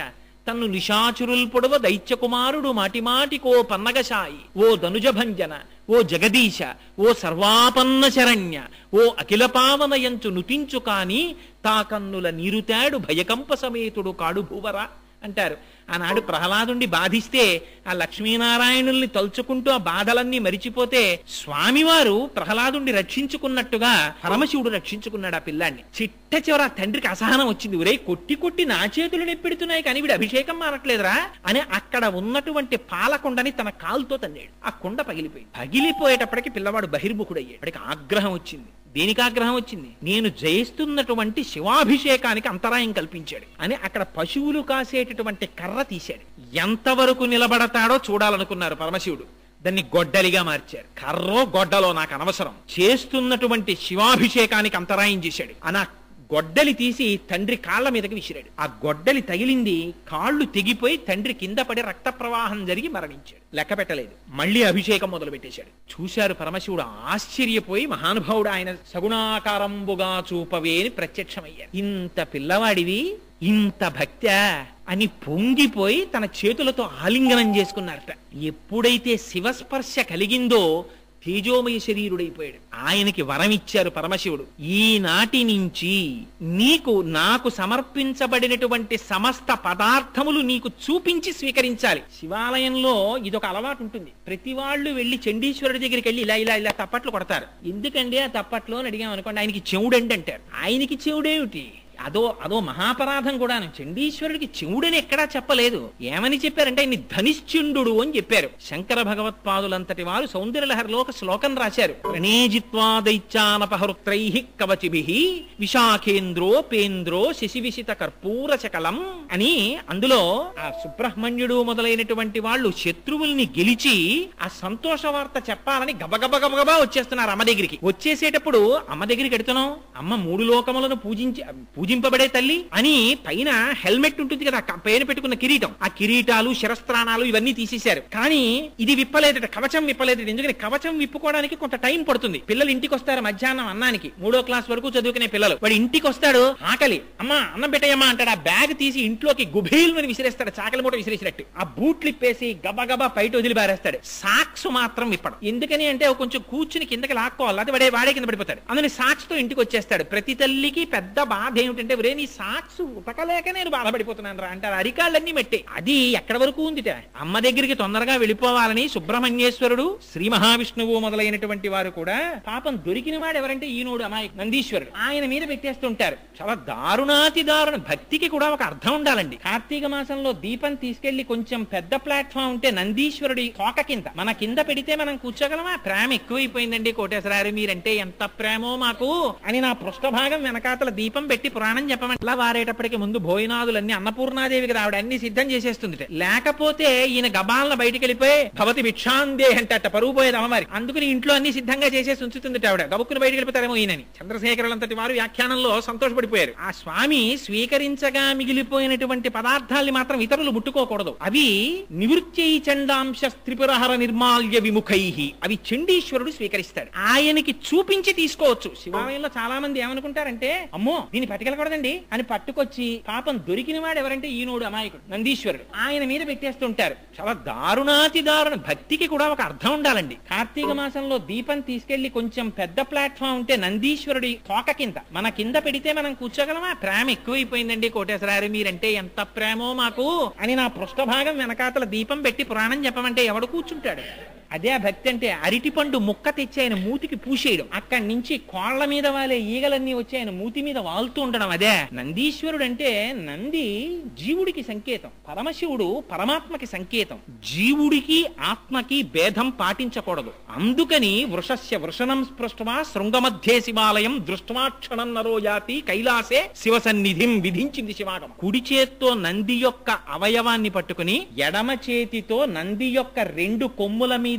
తన్ను నిశాచురుల్ పొడవ దైత్యకుమారుడు మాటిమాటికో పన్నగశాయి ఓ ధనుజభంజన ఓ జగదీశ ఓ సర్వాపన్న శరణ్య ఓ అఖిల పావనయంచు నుతించు కాని తా కన్నుల నీరుతాడు భయకంప సమేతుడు కాడు భూవరా అంటారు ఆనాడు ప్రహ్లాదుండి బాధిస్తే ఆ లక్ష్మీనారాయణుల్ని తలుచుకుంటూ ఆ బాధలన్నీ మరిచిపోతే స్వామివారు ప్రహ్లాదుండి రక్షించుకున్నట్టుగా పరమశివుడు రక్షించుకున్నాడు ఆ పిల్లాన్ని చిట్ట చివర ఆ తండ్రికి అసహనం వచ్చింది ఒరే కొట్టి కొట్టి నా చేతులు నెప్పెడుతున్నాయి కానీ వీడు అభిషేకం మారట్లేదురా అని అక్కడ ఉన్నటువంటి పాలకొండని తన కాలుతో తన్నాడు ఆ కుండ పగిలిపోయింది పగిలిపోయేటప్పటికి పిల్లవాడు బహిర్ముఖుడయ్యాడు వాడికి ఆగ్రహం వచ్చింది దేనికి ఆగ్రహం వచ్చింది నేను జయిస్తున్నటువంటి శివాభిషేకానికి అంతరాయం కల్పించాడు అని అక్కడ పశువులు కాసేటటువంటి కర్ర తీశాడు ఎంతవరకు నిలబడతాడో చూడాలనుకున్నారు పరమశివుడు దాన్ని గొడ్డలిగా మార్చారు కర్రో గొడ్డలో నాకు అనవసరం చేస్తున్నటువంటి శివాభిషేకానికి అంతరాయం చేశాడు అని ఆ గొడ్డలి తీసి తండ్రి కాళ్ళ మీదకి విసిరాడు ఆ గొడ్డలి తగిలింది కాళ్ళు తెగిపోయి తండ్రి కింద పడి రక్త ప్రవాహం జరిగి మరణించాడు లెక్క పెట్టలేదు మళ్ళీ అభిషేకం మొదలు పెట్టేశాడు చూశారు పరమశివుడు ఆశ్చర్యపోయి మహానుభావుడు ఆయన సగుణాకారంబుగా చూపవే అని ప్రత్యక్షమయ్యారు ఇంత పిల్లవాడివి ఇంత భక్త్యా అని పొంగిపోయి తన చేతులతో ఆలింగనం చేసుకున్నారట ఎప్పుడైతే శివస్పర్శ కలిగిందో తేజోమయ శరీరుడైపోయాడు ఆయనకి వరం ఇచ్చారు పరమశివుడు ఈనాటి నుంచి నీకు నాకు సమర్పించబడినటువంటి సమస్త పదార్థములు నీకు చూపించి స్వీకరించాలి శివాలయంలో ఇదొక అలవాటు ఉంటుంది ప్రతి వాళ్ళు వెళ్లి చండీశ్వరుడి దగ్గరికి వెళ్ళి ఇలా ఇలా ఇలా తప్పట్లు కొడతారు ఎందుకండి ఆ తప్పట్లు అని అడిగాం అనుకోండి ఆయనకి చెవుడండి అంటారు ఆయనకి చెవుడేమిటి అదో అదో మహాపరాధం కూడాను చండీశ్వరుడికి చెవుడని ఎక్కడా చెప్పలేదు ఏమని చెప్పారంటే ఆయన్ని ధనిశ్చండు అని చెప్పారు శంకర భగవత్పాదులంతటి వారు సౌందర్యలహరిలో ఒక శ్లోకం రాశారు ప్రణేజిత్వా దైత్యానపహృత్రై కవచిభి విశాఖేంద్రో పేంద్రో శశివిశిత కర్పూర శకలం అని అందులో ఆ సుబ్రహ్మణ్యుడు మొదలైనటువంటి వాళ్ళు శత్రువుల్ని గెలిచి ఆ సంతోష వార్త చెప్పాలని గబగబ గబగబా వచ్చేస్తున్నారు అమ్మ దగ్గరికి వచ్చేసేటప్పుడు అమ్మ దగ్గరికి ఎడుతున్నాం అమ్మ మూడు లోకములను పూజించి పూజింపబడే తల్లి అని పైన హెల్మెట్ ఉంటుంది కదా క- పైన పెట్టుకున్న కిరీటం ఆ కిరీటాలు శిరస్త్రాణాలు ఇవన్నీ తీసేశారు కానీ ఇది విప్పలేదట కవచం విప్పలేదట ఎందుకని కవచం విప్పుకోవడానికి కొంత టైం పడుతుంది పిల్లలు ఇంటికి వస్తారు మధ్యాహ్నం అన్నానికి మూడో క్లాస్ వరకు చదువుకునే పిల్లలు వాడు ఇంటికి వస్తాడు ఆకలి అమ్మా అన్నం పెట్టేయమ్మా అంటాడు ఆ బ్యాగ్ తీసి ఇంట్లోకి గుభీల్మని విసిరేస్తాడు చాకలి మూట విసిరేసినట్టు ఆ బూట్లు ఇప్పేసి గబగబా బయట వదిలి బారేస్తాడు సాక్స్ మాత్రం విప్పడం ఎందుకని అంటే ఒక కొంచెం కూర్చుని కిందకి లాక్కోవాలి అది వాడే వాడే కింద పడిపోతాడు అందుని సాక్స్ తో ఇంటికి వచ్చేస్తాడు ప్రతి తల్లికి పెద్ద బాధ ఏమిటంటే ఒరే నీ సాక్స్ ఉతకలేక నేను బాధపడిపోతున్నాను రా అంటారు అరికాళ్ళన్నీ మెట్టే అది ఎక్కడ వరకు ఉందిట అమ్మ దగ్గరికి తొందరగా వెళ్ళిపోవాలని సుబ్రహ్మణ్యేశ్వరుడు శ్రీ మహావిష్ణువు మొదలైనటువంటి వారు కూడా పాపం దొరికిన వాడు ఎవరంటే ఈనోడు అమాయ నందీశ్వరుడు ఆయన మీద పెట్టేస్తుంటారు చాలా దారుణాతి దారుణ భక్తికి కూడా ఒక అర్థం ఉండాలండి కార్తీక మాసంలో దీపం తీసుకెళ్లి కొంచెం పెద్ద ప్లాట్ఫామ్ ఉంటే నందీశ్వరుడి తోక కింద మన కింద పెడితే మనం కూర్చోగలమా ప్రేమ ఎక్కువైపోయిందండి కోటేశ్వరారు మీరంటే ఎంత ప్రేమో మాకు అని నా పృష్ఠభాగం వెనకాతల దీపం పెట్టి పురాణం చెప్పమంటే ఇలా వారేటప్పటికి ముందు భోజనాదులన్నీ అన్నపూర్ణాదేవికి రావడం అన్ని సిద్ధం చేసేస్తుంది లేకపోతే ఈయన గబాలన బయటికి వెళ్ళిపోయి భవతి భిక్షాందే అంటే అట్ట పరుగు పోయేది అమ్మవారి అందుకని ఇంట్లో అన్ని సిద్ధంగా చేసేసి ఉంచుతుంది ఆవిడ గబుక్కుని బయటికి వెళ్ళిపోతారేమో ఈయనని చంద్రశేఖరులంతటి వారు వ్యాఖ్యానంలో సంతోషపడిపోయారు ఆ స్వామి స్వీకరించగా మిగిలిపోయినటువంటి పదార్థాల్ని మాత్రం ఇతరులు ముట్టుకోకూడదు అవి నివృత్యై చండాంశ త్రిపురహర నిర్మాల్య విముఖై అవి చండీశ్వరుడు స్వీకరిస్తాడు ఆయనకి చూపించి తీసుకోవచ్చు శివాలయంలో చాలా మంది ఏమనుకుంటారంటే అమ్మో దీన్ని పట్టుకెళ్ళకూడదండి అని పట్టుకొచ్చి పాపం దొరికిన వాడు ఎవరంటే ఈనోడు అమాయకుడు నందీశ్వరుడు ఆయన మీద పెట్టేస్తుంటారు చాలా దారుణాతి దారుణ భక్తికి కూడా ఒక అర్థం ఉండాలండి కార్తీక మాసంలో దీపం తీసుకెళ్లి కొంచెం పెద్ద ప్లాట్ఫామ్ ఉంటే నందీశ్వరుడి తోక కింద మన కింద పెడితే మనం కూర్చోగలమా ప్రేమ ఎక్కువైపోయిందండి కోటేశ్వరారు మీరంటే ఎంత ప్రేమో మాకు అని నా పృష్ఠభాగం వెనకాతల దీపం పెట్టి పురాణం చెప్పమంటే ఎవడు కూర్చుంటాడు అదే ఆ భక్తి అంటే అరటిపండు ముక్క తెచ్చి ఆయన మూతికి పూసేయడం అక్కడి నుంచి కోళ్ల మీద వాలే ఈగలన్నీ వచ్చి ఆయన మూతి మీద వాలుతూ ఉండడం అదే నందీశ్వరుడు అంటే నంది జీవుడికి సంకేతం పరమశివుడు పరమాత్మకి సంకేతం జీవుడికి ఆత్మకి భేదం పాటించకూడదు అందుకని వృషస్య వృషణం స్పృష్టమా శృంగమధ్యే శివాలయం దృష్టమాక్షణం నరో యాతి కైలాసే శివ సన్నిధిం విధించింది శివాగం కుడి చేత్తో నంది యొక్క అవయవాన్ని పట్టుకుని ఎడమ చేతితో నంది యొక్క రెండు కొమ్ముల మీద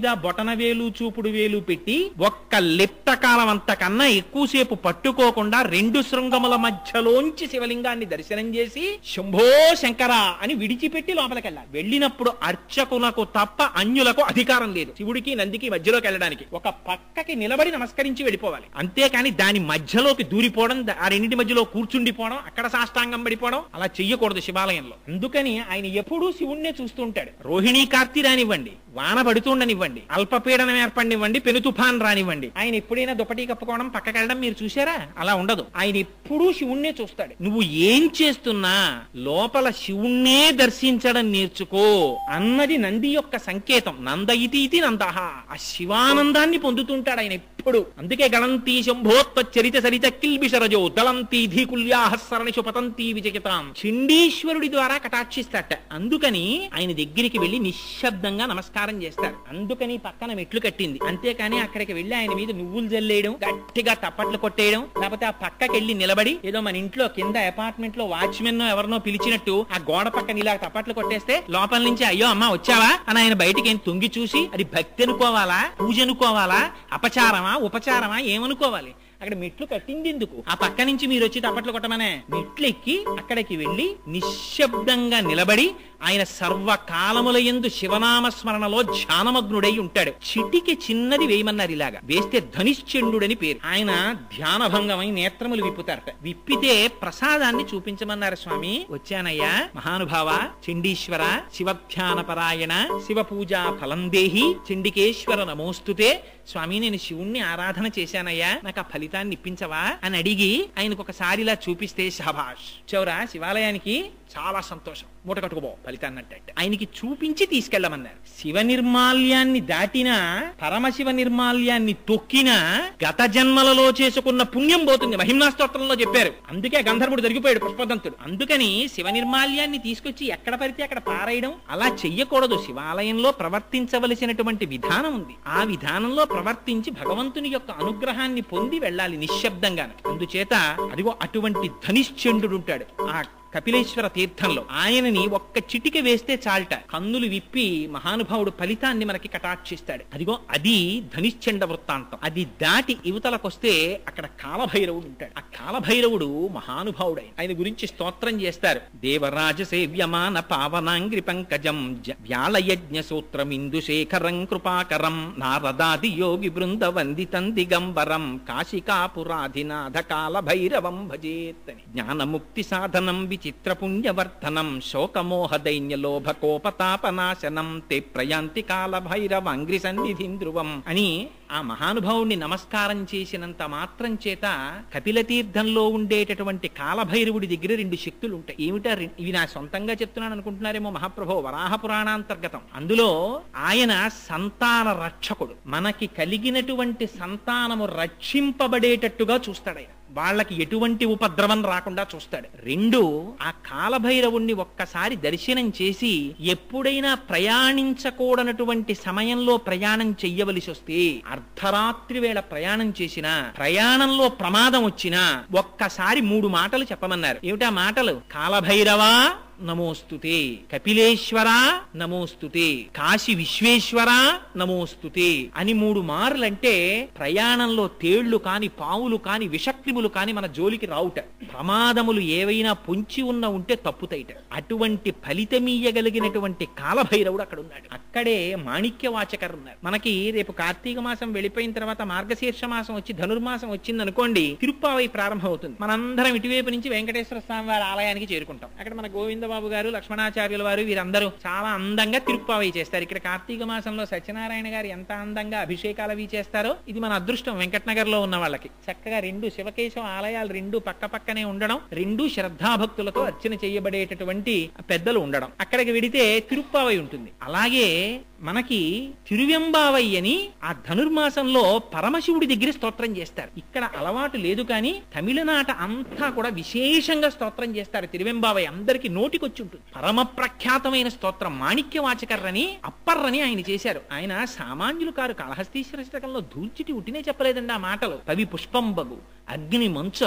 మీద బొటన వేలు చూపుడు వేలు పెట్టి ఒక్క లిప్త కాలం అంతకన్నా ఎక్కువసేపు పట్టుకోకుండా రెండు శృంగముల మధ్యలోంచి శివలింగాన్ని దర్శనం చేసి శంభో శంకర అని విడిచిపెట్టి లోపలికెళ్ళాలి వెళ్ళినప్పుడు అర్చకులకు తప్ప అన్యులకు అధికారం లేదు శివుడికి నందికి మధ్యలోకి వెళ్ళడానికి ఒక పక్కకి నిలబడి నమస్కరించి వెళ్ళిపోవాలి అంతేకాని దాని మధ్యలోకి దూరిపోవడం ద- ఆ రెండింటి మధ్యలో కూర్చుండిపోవడం అక్కడ సాష్టాంగం పడిపోవడం అలా చెయ్యకూడదు శివాలయంలో అందుకని ఆయన ఎప్పుడూ శివుణ్ణే చూస్తూ ఉంటాడు రోహిణీ కార్తీ రానివ్వండి వాన పడుతుండనివ్వండి అల్పపీడనం ఏర్పడినివ్వండి పెను తుఫాన్ రానివ్వండి ఆయన ఎప్పుడైనా దుప్పటి కప్పుకోవడం పక్కకెళ్ళడం మీరు చూసారా అలా ఉండదు ఆయన ఎప్పుడూ శివుణ్ణే చూస్తాడు నువ్వు ఏం చేస్తున్నా లోపల శివుణ్ణే దర్శించడం నేర్చుకో అన్నది నంది యొక్క సంకేతం నంద ఇతి ఇతి నందహ ఆ శివానందాన్ని పొందుతుంటాడు ఆయన ఎప్పుడు అందుకే గణంతి శంభోత్వ చరిత సరిత కిల్బిషరజో దళంతి ధీకుల్యాహస్సరణి పతంతి విజయతాం చండీశ్వరుడి ద్వారా కటాక్షిస్తాట అందుకని ఆయన దగ్గరికి వెళ్లి నిశ్శబ్దంగా నమస్కారం చేస్తారు అందుకని పక్కన మెట్లు కట్టింది అంతేకాని అక్కడికి వెళ్లి ఆయన మీద నువ్వులు జల్లేయడం గట్టిగా తప్పట్లు కొట్టేయడం లేకపోతే ఆ పక్కకి వెళ్లి నిలబడి ఏదో మన ఇంట్లో కింద అపార్ట్మెంట్ లో వాచ్మెన్ ఎవరినో పిలిచినట్టు ఆ గోడ పక్కన ఇలా తప్పట్లు కొట్టేస్తే లోపల నుంచి అయ్యో అమ్మా వచ్చావా అని ఆయన బయటికి ఏం తొంగి చూసి అది భక్తి అనుకోవాలా పూజ అనుకోవాలా అపచారమా ఉపచారమా ఏమనుకోవాలి అక్కడ మెట్లు కట్టింది ఎందుకు ఆ పక్క నుంచి మీరు వచ్చి తప్పట్లు కొట్టమనే మెట్లు ఎక్కి అక్కడికి వెళ్లి నిశ్శబ్దంగా నిలబడి ఆయన సర్వకాలముల యందు శివనామ స్మరణలో ధ్యానమగ్నుడై ఉంటాడు చిటికి చిన్నది వేయమన్నారు ఇలాగా వేస్తే ధనిశ్చండుడని పేరు ఆయన ధ్యానభంగమై నేత్రములు విప్పుతారట విప్పితే ప్రసాదాన్ని చూపించమన్నారు స్వామి వచ్చానయ్యా మహానుభావ చండీశ్వర శివధ్యాన పరాయణ శివ పూజా ఫలం దేహి చండికేశ్వర నమోస్తుతే స్వామి నేను శివుణ్ణి ఆరాధన చేశానయ్యా నాకు ఆ ఫలితాన్ని ఇప్పించవా అని అడిగి ఆయనకు ఒకసారి ఇలా చూపిస్తే శభాష్ చౌరా శివాలయానికి చాలా సంతోషం మూట కట్టుకోబో ఫలితాన్ని అంటే ఆయనకి చూపించి తీసుకెళ్ళమన్నారు శివ నిర్మాల్యాన్ని దాటినా పరమశివ నిర్మాల్యాన్ని తొక్కినా గత జన్మలలో చేసుకున్న పుణ్యం పోతుంది మహిమ్నా స్తోత్రంలో చెప్పారు అందుకే గంధర్వుడు దొరికిపోయాడు పుష్పదంతుడు అందుకని శివ నిర్మాల్యాన్ని తీసుకొచ్చి ఎక్కడ పడితే అక్కడ పారేయడం అలా చెయ్యకూడదు శివాలయంలో ప్రవర్తించవలసినటువంటి విధానం ఉంది ఆ విధానంలో ప్రవర్తించి భగవంతుని యొక్క అనుగ్రహాన్ని పొంది వెళ్ళాలి నిశ్శబ్దంగా అందుచేత అదిగో అటువంటి ధనిశ్చండు ఉంటాడు ఆ కపిలేశ్వర తీర్థంలో ఆయనని ఒక్క చిటిక వేస్తే చాల్ట కన్నులు విప్పి మహానుభావుడు ఫలితాన్ని మనకి కటాక్షిస్తాడు అదిగో అది ధనిశ్చండ వృత్తాంతం అది దాటి యువతలకొస్తే అక్కడ కాలభైరవుడు ఉంటాడు ఆ కాలభైరవుడు మహానుభావుడు ఆయన. ఆయన గురించి స్తోత్రం చేస్తారు దేవరాజ సేవ్యమాన పావనాంగ్రి పంకజం జ- వ్యాళయజ్ఞ సూత్రం ఇందుశేఖరం కృపాకరం నారదాది యోగి బృంద వందితం దిగంబరం కాశికాపురాధినాథ కాల భైరవం భజేత్ అని జ్ఞానముక్తి సాధనం విచిత్ర పుణ్యవర్ధనం శోకమోహ దైన్య లోభ కోపతాపనాశనం తే ప్రయాంతి కాల భైరవాంగ్రి సన్నిధిం ధ్రువం అని ఆ మహానుభావుణ్ణి నమస్కారం చేసినంత మాత్రం చేత కపిల తీర్థంలో ఉండేటటువంటి కాలభైరవుడి దగ్గర రెండు శక్తులు ఉంటాయి ఏమిటా రెం- ఇవి నా సొంతంగా చెప్తున్నాను అనుకుంటున్నారేమో మహాప్రభో వరాహ పురాణాంతర్గతం అందులో ఆయన సంతాన రక్షకుడు మనకి కలిగినటువంటి సంతానము రక్షింపబడేటట్టుగా చూస్తాడు ఆయన వాళ్ళకి ఎటువంటి ఉపద్రవం రాకుండా చూస్తాడు రెండు ఆ కాలభైరవుణ్ణి ఒక్కసారి దర్శనం చేసి ఎప్పుడైనా ప్రయాణించకూడనటువంటి సమయంలో ప్రయాణం చెయ్యవలసి వస్తే అర్ధరాత్రి వేళ ప్రయాణం చేసినా ప్రయాణంలో ప్రమాదం వచ్చినా ఒక్కసారి మూడు మాటలు చెప్పమన్నారు ఏమిటా మాటలు కాలభైరవా నమోస్తుతే కపిలేశ్వర నమోస్తుతే కాశీ విశ్వేశ్వర నమోస్తుతే అని మూడు మార్లంటే ప్రయాణంలో తేళ్లు కాని పావులు కాని విషక్రిములు కాని మన జోలికి రావుట ప్రమాదములు ఏవైనా పొంచి ఉన్న ఉంటే తప్పుతాయిట అటువంటి ఫలితమీయగలిగినటువంటి కాలభైరవుడు అక్కడ ఉన్నాడు అక్కడే మాణిక్య వాచకర్ ఉన్నారు మనకి రేపు కార్తీక మాసం వెళ్ళిపోయిన తర్వాత మార్గశీర్ష మాసం వచ్చి ధనుర్మాసం వచ్చింది అనుకోండి తిరుప్పావై ప్రారంభం అవుతుంది మనందరం ఇటువైపు నుంచి వెంకటేశ్వర స్వామి వారి ఆలయానికి చేరుకుంటాం అక్కడ మన గోవిందబాబు గారు లక్ష్మణాచార్యుల వారు వీరందరూ చాలా అందంగా తిరుప్పావై చేస్తారు ఇక్కడ కార్తీక మాసంలో సత్యనారాయణ గారు ఎంత అందంగా అభిషేకాలు అవి చేస్తారో ఇది మన అదృష్టం వెంకటనగర్ లో ఉన్న వాళ్ళకి చక్కగా రెండు శివకేశవ ఆలయాలు రెండు పక్క పక్కనే ఉండడం రెండు శ్రద్ధాభక్తులతో అర్చన చేయబడేటటువంటి పెద్దలు ఉండడం అక్కడికి వెడితే తిరుప్పావై ఉంటుంది అలాగే మనకి తిరువెంబావై అని ఆ ధనుర్మాసంలో పరమశివుడి దగ్గర స్తోత్రం చేస్తారు ఇక్కడ అలవాటు లేదు కానీ తమిళనాట అంతా కూడా విశేషంగా స్తోత్రం చేస్తారు తిరువెంబావై అందరికి నోటికొచ్చి ఉంటుంది పరమ ప్రఖ్యాతమైన స్తోత్రం మాణిక్య వాచకర్రని అప్పర్రని ఆయన చేశారు ఆయన సామాన్యులు కారు కాళహస్తీశ్వర శతకంలో దూర్చిటి ఉట్టినే చెప్పలేదండి ఆ మాటలు కవి పుష్పంబగు అగ్ని మంచగు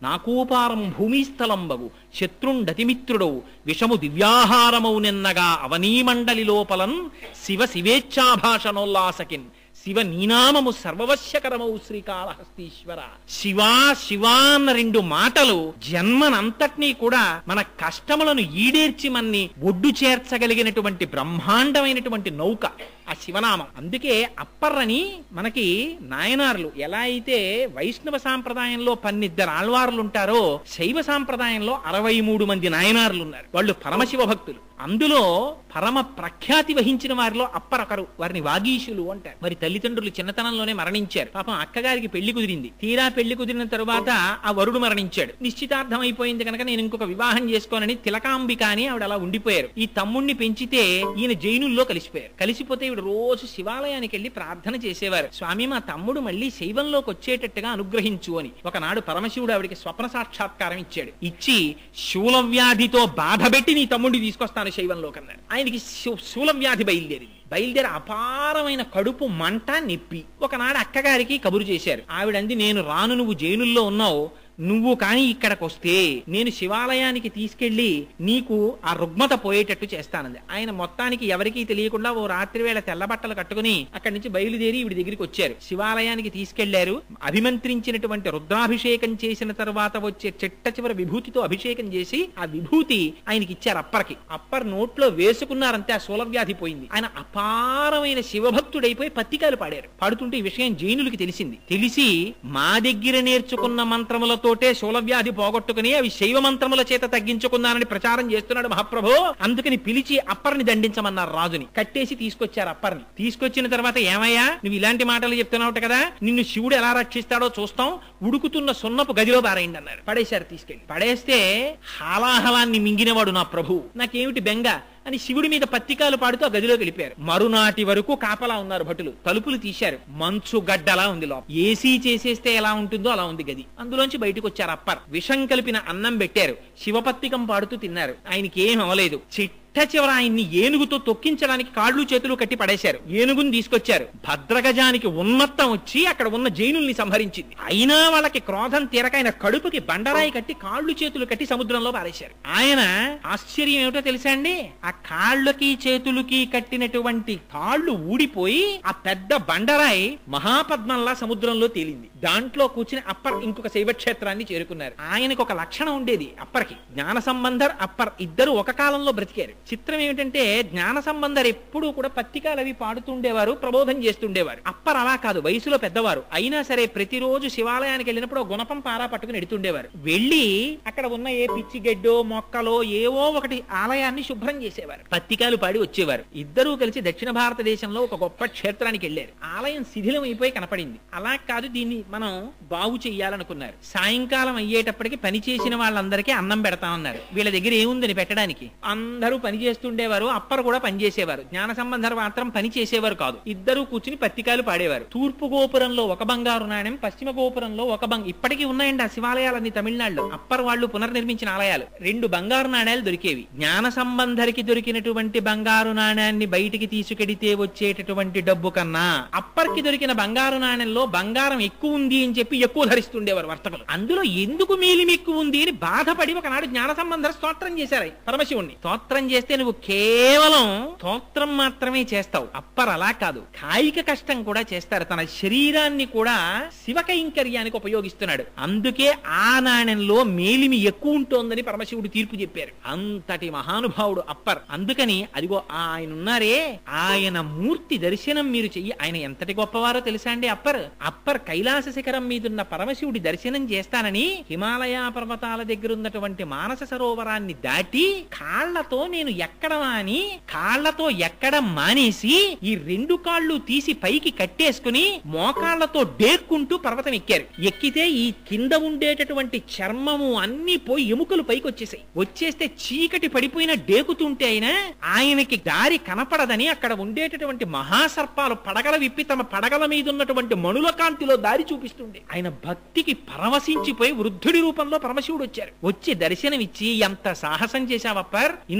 నాకూపారం భూమిస్థలంబగు శత్రుండతిమిత్రుడవు విషము దివ్యాహారమౌ నిన్నగా అవనీమండలి లోపలన్ శివ శివేచ్ఛాభాషణోల్లాసకిన్ శివ నీనామము సర్వవశ్యకరమౌ శ్రీకాళహస్తీశ్వర శివా శివా అన్న రెండు మాటలు జన్మనంతటినీ కూడా మన కష్టములను ఈడేర్చి మన్ని ఒడ్డు చేర్చగలిగినటువంటి బ్రహ్మాండమైనటువంటి నౌక ఆ శివనామం అందుకే అప్పర్రని మనకి నాయనార్లు ఎలా అయితే వైష్ణవ సాంప్రదాయంలో పన్నిద్దరు ఆళ్వార్లు ఉంటారో శైవ సాంప్రదాయంలో అరవై మూడు మంది నాయనార్లు ఉన్నారు వాళ్ళు పరమశివ భక్తులు అందులో పరమ ప్రఖ్యాతి వహించిన వారిలో అప్పరొకరు వారిని వాగీశులు అంటారు వారి తల్లిదండ్రులు చిన్నతనంలోనే మరణించారు పాపం అక్కగారికి పెళ్లి కుదిరింది తీరా పెళ్లి కుదిరిన తరువాత ఆ వరుడు మరణించాడు నిశ్చితార్థం అయిపోయింది కనుక నేను ఇంకొక వివాహం చేసుకోనని తిలకాంబిక అని ఆవిడ అలా ఉండిపోయారు ఈ తమ్ముణ్ణి పెంచితే ఈయన జైనుల్లో కలిసిపోయారు కలిసిపోతే ఈవిడ రోజు శివాలయానికి వెళ్లి ప్రార్థన చేసేవారు స్వామి మా తమ్ముడు మళ్ళీ శైవంలోకి వచ్చేటట్టుగా అనుగ్రహించు అని ఒకనాడు పరమశివుడు ఆవిడికి స్వప్న సాక్షాత్కారం ఇచ్చాడు ఇచ్చి శూలవ్యాధితో బాధపెట్టి నీ తమ్ముడిని తీసుకొస్తాను శైవంలోకి అన్నాడు ఆయనకి శూ- శూలవ్యాధి బయలుదేరింది బయలుదేరి అపారమైన కడుపు మంట నొప్పి ఒకనాడు అక్కగారికి కబురు చేశారు ఆవిడంది నేను రాను నువ్వు జైలుల్లో ఉన్నావు నువ్వు కాని ఇక్కడికి వస్తే నేను శివాలయానికి తీసుకెళ్లి నీకు ఆ రుగ్మత పోయేటట్టు చేస్తానంది ఆయన మొత్తానికి ఎవరికీ తెలియకుండా ఓ రాత్రి వేళ తెల్ల బట్టలు కట్టుకుని అక్కడి నుంచి బయలుదేరి ఈవిడి దగ్గరికి వచ్చారు శివాలయానికి తీసుకెళ్లారు అభిమంత్రించినటువంటి రుద్రాభిషేకం చేసిన తర్వాత వచ్చే చిట్ట చివరి విభూతితో అభిషేకం చేసి ఆ విభూతి ఆయనకి ఇచ్చారు అప్పర్కి అప్పర్ నోట్లో వేసుకున్నారంతే ఆ శూలవ్యాధి పోయింది ఆయన అపారమైన శివభక్తుడైపోయి పత్తికాలు పాడారు పాడుతుంటే ఈ విషయం జైనులకి తెలిసింది తెలిసి మా దగ్గర నేర్చుకున్న మంత్రములతోటే శూలవ్యాధి పోగొట్టుకుని అవి శైవ మంత్రముల చేత తగ్గించుకున్నానని ప్రచారం చేస్తున్నాడు మహాప్రభు అందుకని పిలిచి అప్పర్ని దండించమన్నారు రాజుని కట్టేసి తీసుకొచ్చారు అప్పర్ని తీసుకొచ్చిన తర్వాత ఏమయ్యా నువ్వు ఇలాంటి మాటలు చెప్తున్నావు కదా నిన్ను శివుడు ఎలా రక్షిస్తాడో చూస్తాం ఉడుకుతున్న సున్నపు గదిలో పారేయండి అన్నారు పడేశారు తీసుకెళ్లి పడేస్తే హాలాహలాన్ని మింగినవాడు నా ప్రభు నాకేమిటి బెంగ అని శివుడి మీద పత్తికాలు పాడుతూ ఆ గదిలోకి వెళ్ళిపోయారు మరునాటి వరకు కాపలా ఉన్నారు భటులు తలుపులు తీశారు మంచు గడ్డలా ఉంది లోపల ఏసీ చేసేస్తే ఎలా ఉంటుందో అలా ఉంది గది అందులోంచి బయటకు వచ్చారు అప్పర్ విషం కలిపిన అన్నం పెట్టారు శివపత్తికం పాడుతూ తిన్నారు ఆయనకి ఏం అవ్వలేదు చిట్ట చివర ఆయన్ని ఏనుగుతో తొక్కించడానికి కాళ్ళు చేతులు కట్టి పడేశారు ఏనుగుని తీసుకొచ్చారు భద్రగజానికి ఉన్మత్తం వచ్చి అక్కడ ఉన్న జైనుల్ని సంహరించింది అయినా వాళ్ళకి క్రోధం తీరక ఆయన కడుపుకి బండరాయి కట్టి కాళ్ళు చేతులు కట్టి సముద్రంలో పారేశారు ఆయన ఆశ్చర్యం ఏమిటో తెలుసా అండి ఆ కాళ్ళకి చేతులకి కట్టినటువంటి తాళ్ళు ఊడిపోయి ఆ పెద్ద బండరాయి మహాపద్మంలా సముద్రంలో తేలింది దాంట్లో కూర్చుని అప్పర్ ఇంకొక శైవక్షేత్రాన్ని చేరుకున్నారు ఆయనకు ఒక లక్షణం ఉండేది అప్పర్కి జ్ఞాన సంబంధర్ అప్పర్ ఇద్దరు ఒక కాలంలో బ్రతికారు చిత్రం ఏమిటంటే జ్ఞాన సంబంధర్ ఎప్పుడూ కూడా పత్రికలు అవి పాడుతుండేవారు ప్రబోధం చేస్తుండేవారు అప్పర్ అలా కాదు వయసులో పెద్దవారు అయినా సరే ప్రతిరోజు శివాలయానికి వెళ్ళినప్పుడు ఓ గుణపం పారా పట్టుకుని ఎడుతుండేవారు వెళ్ళి అక్కడ ఉన్న ఏ పిచ్చి గడ్డో మొక్కలో ఏవో ఒకటి ఆలయాన్ని శుభ్రం చేసేవారు పత్రికలు పాడి వచ్చేవారు ఇద్దరూ కలిసి దక్షిణ భారతదేశంలో ఒక గొప్ప క్షేత్రానికి వెళ్ళారు ఆలయం శిథిలం అయిపోయి కనపడింది అలా కాదు దీన్ని మనం బాగు చెయ్యాలనుకున్నారు సాయంకాలం అయ్యేటప్పటికి పని చేసిన వాళ్ళందరికీ అన్నం పెడతామన్నారు వీళ్ళ దగ్గర ఏముందని పెట్టడానికి అందరూ పని చేస్తుండేవారు అప్పర్ కూడా పని చేసేవారు జ్ఞాన సంబంధం మాత్రం పని చేసేవారు కాదు ఇద్దరు కూర్చుని పత్రికలు పాడేవారు తూర్పు గోపురంలో ఒక బంగారు నాణ్యం పశ్చిమ గోపురంలో ఒక బంగ్ ఇప్పటికీ ఉన్నాయండి ఆ శివాలయాలన్నీ తమిళనాడులో అప్పర్ వాళ్ళు పునర్నిర్మించిన ఆలయాలు రెండు బంగారు నాణ్యాలు దొరికేవి జ్ఞాన సంబంధరికి దొరికినటువంటి బంగారు నాణ్యాన్ని బయటికి తీసుకెడితే వచ్చేటటువంటి డబ్బు కన్నా అప్పర్కి దొరికిన బంగారు నాణ్యంలో బంగారం ఎక్కువ ఉంది అని చెప్పి ఎక్కువ ధరిస్తుండేవారు వర్తకులు అందులో ఎందుకు మేలిం ఎక్కువ ఉంది అని బాధపడి ఒకనాడు జ్ఞాన సంబంధ స్తోత్రం చేశారు పరమశివుణ్ణి స్తోత్రం చేస్తే నువ్వు కేవలం స్తోత్రం మాత్రమే చేస్తావు అప్పర్ అలా కాదు కాయిక కష్టం కూడా చేస్తారు తన శరీరాన్ని కూడా శివ కైంకర్యానికి ఉపయోగిస్తున్నాడు అందుకే ఆ నాణ్యంలో మేలిమి ఎక్కువ ఉంటోందని పరమశివుడు తీర్పు చెప్పారు అంతటి మహానుభావుడు అప్పర్ అందుకని అదిగో ఆయన ఉన్నారే ఆయన మూర్తి దర్శనం మీరు చెయ్యి ఆయన ఎంతటి గొప్పవారో తెలుసా అండి అప్పర్ అప్పర్ కైలాస శిఖరం మీదున్న పరమశివుడి దర్శనం చేస్తానని హిమాలయ పర్వతాల దగ్గర ఉన్నటువంటి మానస సరోవరాన్ని దాటి కాళ్లతో నేను ఎక్కడమా అని కాళ్లతో ఎక్కడం మానేసి ఈ రెండు కాళ్ళు తీసి పైకి కట్టేసుకుని మోకాళ్లతో డేర్కుంటూ పర్వతం ఎక్కారు ఎక్కితే ఈ కింద ఉండేటటువంటి చర్మము అన్ని పోయి ఎముకలు పైకి వచ్చేసాయి వచ్చేస్తే చీకటి పడిపోయిన డేకుతుంటే అయినా ఆయనకి దారి కనపడదని అక్కడ ఉండేటటువంటి మహాసర్పాలు పడగల విప్పి తమ పడగల మీద ఉన్నటువంటి మణుల కాంతిలో దారి చూపిస్తుండే ఆయన భక్తికి పరవశించిపోయి వృద్ధుడి రూపంలో పరమశివుడు వచ్చారు వచ్చి దర్శనమిచ్చి ఎంత సాహసం చేశావప్పర్ ఇంత సాహసం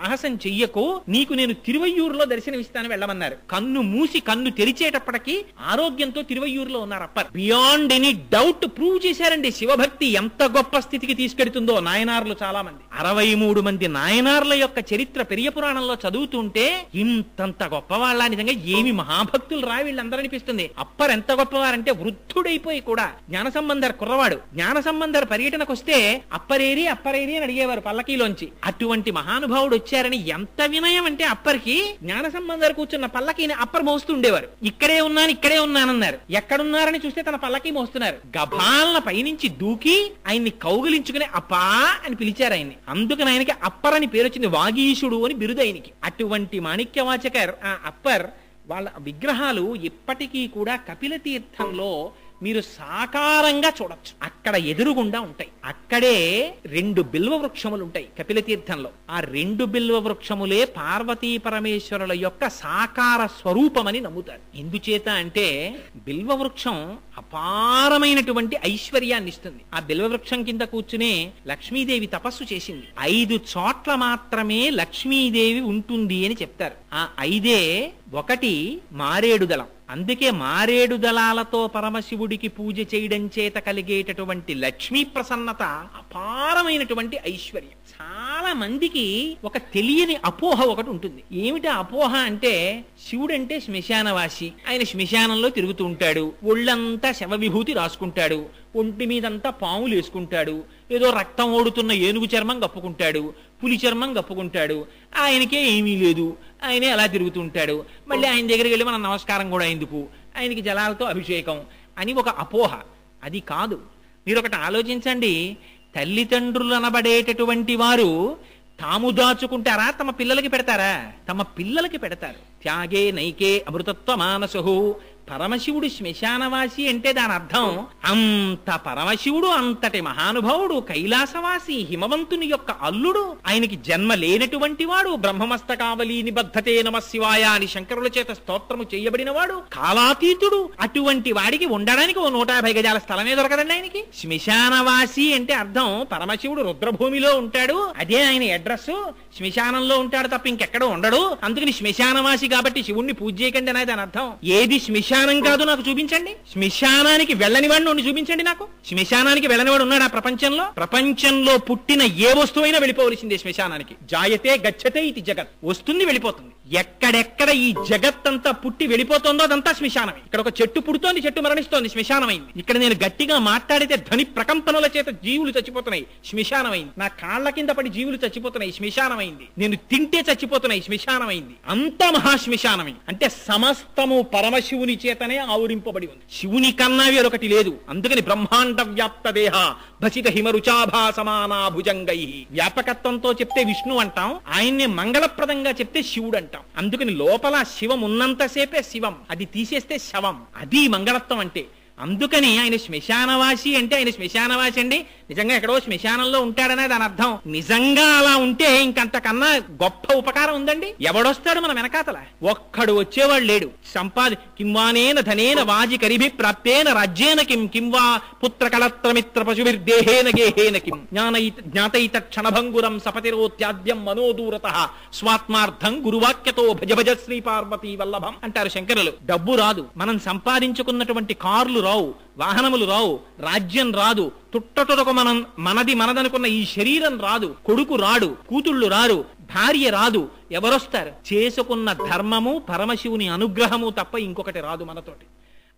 సాహసం చెయ్యకు నీకు నేను తిరువయ్యూరులో దర్శనమిస్తాను వెళ్ళమన్నారు కన్ను మూసి కన్ను తెరిచేటప్పటికి ఆరోగ్యంతో తిరువయ్యూరులో ఉన్నారు Appar beyond any doubt prove చేశారండి శివభక్తి ఎంత గొప్ప స్థితికి తీసుకెడుతుందో నాయనార్లు చాలా మంది అరవై మూడు మంది నాయనార్ల యొక్క చరిత్ర పెరియ పురాణంలో చదువుతుంటే ఇంతంత గొప్పవాళ్ళ నిజంగా ఏమి మహాభక్తులు రా వీళ్ళందరూ అనిపిస్తుంది అప్పర్ ఎంత గొప్పవారంటే వృద్ధుడైపోయి కూడా జ్ఞాన సంబంధర్ కుర్రవాడు జ్ఞాన సంబంధర్ పర్యటనకు వస్తే అప్పరేరి అప్పరేరి అని అడిగేవారు పల్లకీలోంచి అటువంటి మహానుభావుడు వచ్చారని ఎంత వినయం అంటే అప్పరికి జ్ఞాన సంబంధర్ కూర్చున్న పల్లకీని అప్పర్ మోస్తూ ఉండేవారు ఇక్కడే ఉన్నాను ఇక్కడే ఉన్నానన్నారు ఎక్కడున్నారని చూస్తే తన పల్లకీ మోస్తున్నారు గభాలన పైనుంచి దూకి ఆయన్ని కౌగిలించుకుని అప్పా అని పిలిచారు ఆయన్ని అందుకని ఆయనకి అప్పర్ అని పేరు వచ్చింది వాగీశుడు అని బిరుదు ఆయనకి అటువంటి మాణిక్యవాచకర్ ఆ అప్పర్ వాళ్ళ విగ్రహాలు ఇప్పటికీ కూడా కపిల తీర్థంలో మీరు సాకారంగా చూడొచ్చు అక్కడ ఎదురుగుండా ఉంటాయి అక్కడే రెండు బిల్వ వృక్షములు ఉంటాయి కపిల తీర్థంలో ఆ రెండు బిల్వ వృక్షములే పార్వతీ పరమేశ్వరుల యొక్క సాకార స్వరూపమని నమ్ముతారు ఎందుచేత అంటే బిల్వ వృక్షం అపారమైనటువంటి ఐశ్వర్యాన్ని ఇస్తుంది ఆ బిల్వ వృక్షం కింద కూర్చునే లక్ష్మీదేవి తపస్సు చేసింది ఐదు చోట్ల మాత్రమే లక్ష్మీదేవి ఉంటుంది అని చెప్తారు ఆ ఐదే ఒకటి మారేడు దళం అందుకే మారేడు దళాలతో పరమశివుడికి పూజ చేయడం చేత కలిగేటటువంటి లక్ష్మీ ప్రసన్నత అపారమైనటువంటి ఐశ్వర్యం చాలా మందికి ఒక తెలియని అపోహ ఒకటి ఉంటుంది ఏమిటి ఆ అపోహ అంటే శివుడంటే శ్మశానవాసి ఆయన శ్మశానంలో తిరుగుతూ ఉంటాడు ఒళ్ళంతా శవ విభూతి రాసుకుంటాడు ఒంటి మీదంతా పాములు వేసుకుంటాడు ఏదో రక్తం ఓడుతున్న ఏనుగు చర్మం కప్పుకుంటాడు పులి చర్మం కప్పుకుంటాడు ఆయనకే ఏమీ లేదు ఆయనే అలా తిరుగుతుంటాడు మళ్ళీ ఆయన దగ్గరికి వెళ్ళి మనం నమస్కారం కూడా ఎందుకు ఆయనకి జలాలతో అభిషేకం అని ఒక అపోహ అది కాదు మీరు ఒకటి ఆలోచించండి తల్లిదండ్రులు అనబడేటటువంటి వారు తాము దాచుకుంటారా తమ పిల్లలకి పెడతారా తమ పిల్లలకి పెడతారు త్యాగే నైకే అమృతత్వ మానసు పరమశివుడు శ్మశానవాసి అంటే దాని అర్థం అంత పరమశివుడు అంతటి మహానుభావుడు కైలాసవాసి హిమవంతుని యొక్క అల్లుడు ఆయనకి జన్మ లేనటువంటి వాడు బ్రహ్మమస్తకావలి నిబద్ధతే నమ శివాయ అని శంకరుల చేత స్తోత్రము చేయబడిన వాడు కాలాతీతుడు అటువంటి వాడికి ఉండడానికి ఓ నూట యాభై గజాల స్థలమే దొరకదండి ఆయనకి శ్మశానవాసి అంటే అర్థం పరమశివుడు రుద్రభూమిలో ఉంటాడు అదే ఆయన అడ్రస్ శ్మశానంలో ఉంటాడు తప్ప ఇంకెక్కడ ఉండడు అందుకని శ్మశానవాసి కాబట్టి శివుణ్ణి పూజ చేయకండి అనేది దాని అర్థం ఏది శ్మశానం కాదు నాకు చూపించండి శ్మశానానికి వెళ్ళని వాడిని ఒకడిని చూపించండి నాకు శ్మశానానికి వెళ్ళని వాడు ఉన్నాడు ఆ ప్రపంచంలో ప్రపంచంలో పుట్టిన ఏ వస్తువైనా వెళ్ళిపోవలసిందే శ్మశానానికి జాయతే గచ్చతే ఇది జగత్ వస్తుంది వెళ్ళిపోతుంది ఎక్కడెక్కడ ఈ జగత్ అంతా పుట్టి వెళ్ళిపోతుందో అదంతా శ్మశానమే ఇక్కడ ఒక చెట్టు పుడుతోంది చెట్టు మరణిస్తోంది శ్మశానమైంది ఇక్కడ నేను గట్టిగా మాట్లాడితే ధ్వని ప్రకంపనల చేత జీవులు చచ్చిపోతున్నాయి శ్మశానమైంది నా కాళ్ళ కింద పడి జీవులు చచ్చిపోతున్నాయి శ్మశానమైంది నేను తింటే చచ్చిపోతున్నాయి శ్మశానమైంది అంతా మహాశ్మశానమే అంటే సమస్తము పరమశివుని చేతనే ఆవురింపబడి ఉంది శివుని కన్నా వేరొకటి లేదు అందుకని బ్రహ్మాండ వ్యాప్త దేహ భసిత హిమరుచాభా సమానా భుజంగై వ్యాపకత్వంతో చెప్తే విష్ణు అంటాం ఆయన్ని మంగళప్రదంగా చెప్తే శివుడు అంటాం అందుకని లోపల శివం ఉన్నంతసేపే శివం అది తీసేస్తే శవం అది మంగళత్వం అంటే అందుకని ఆయన శ్మశానవాసి అంటే ఆయన శ్మశానవాసి అండి నిజంగా ఎక్కడో శ్మశానంలో ఉంటాడనే దాని అర్థం నిజంగా అలా ఉంటే ఇంకంతకన్నా గొప్ప ఉపకారం ఉందండి ఎవడొస్తాడు మన వెనకాతల ఒక్కడు వచ్చేవాడు లేడు సంపాది కింవానేన ధనేన వాజి కరిభి ప్రాప్తేన రాజ్యేన కిం కింవా పుత్ర కళత్రమిత్ర పశుభిర్దేహేన గేహేన కిం జ్ఞానయిత జ్ఞాతయిత క్షణభంగురం సపతిరోత్యాద్యం మనోదూరత స్వాత్మార్థం గురువాక్యతో భజ భజ శ్రీ పార్వతీ వల్లభం అంటారు శంకరులు డబ్బు రాదు మనం సంపాదించుకున్నటువంటి కార్లు రావు వాహనములు రావు రాజ్యం రాదు తుట్టతుడకు మనం మనది మనదనుకున్న ఈ శరీరం రాదు కొడుకు రాడు కూతుళ్ళు రారు భార్య రాదు ఎవరొస్తారు చేసుకున్న ధర్మము పరమశివుని అనుగ్రహము తప్ప ఇంకొకటి రాదు మనతోటి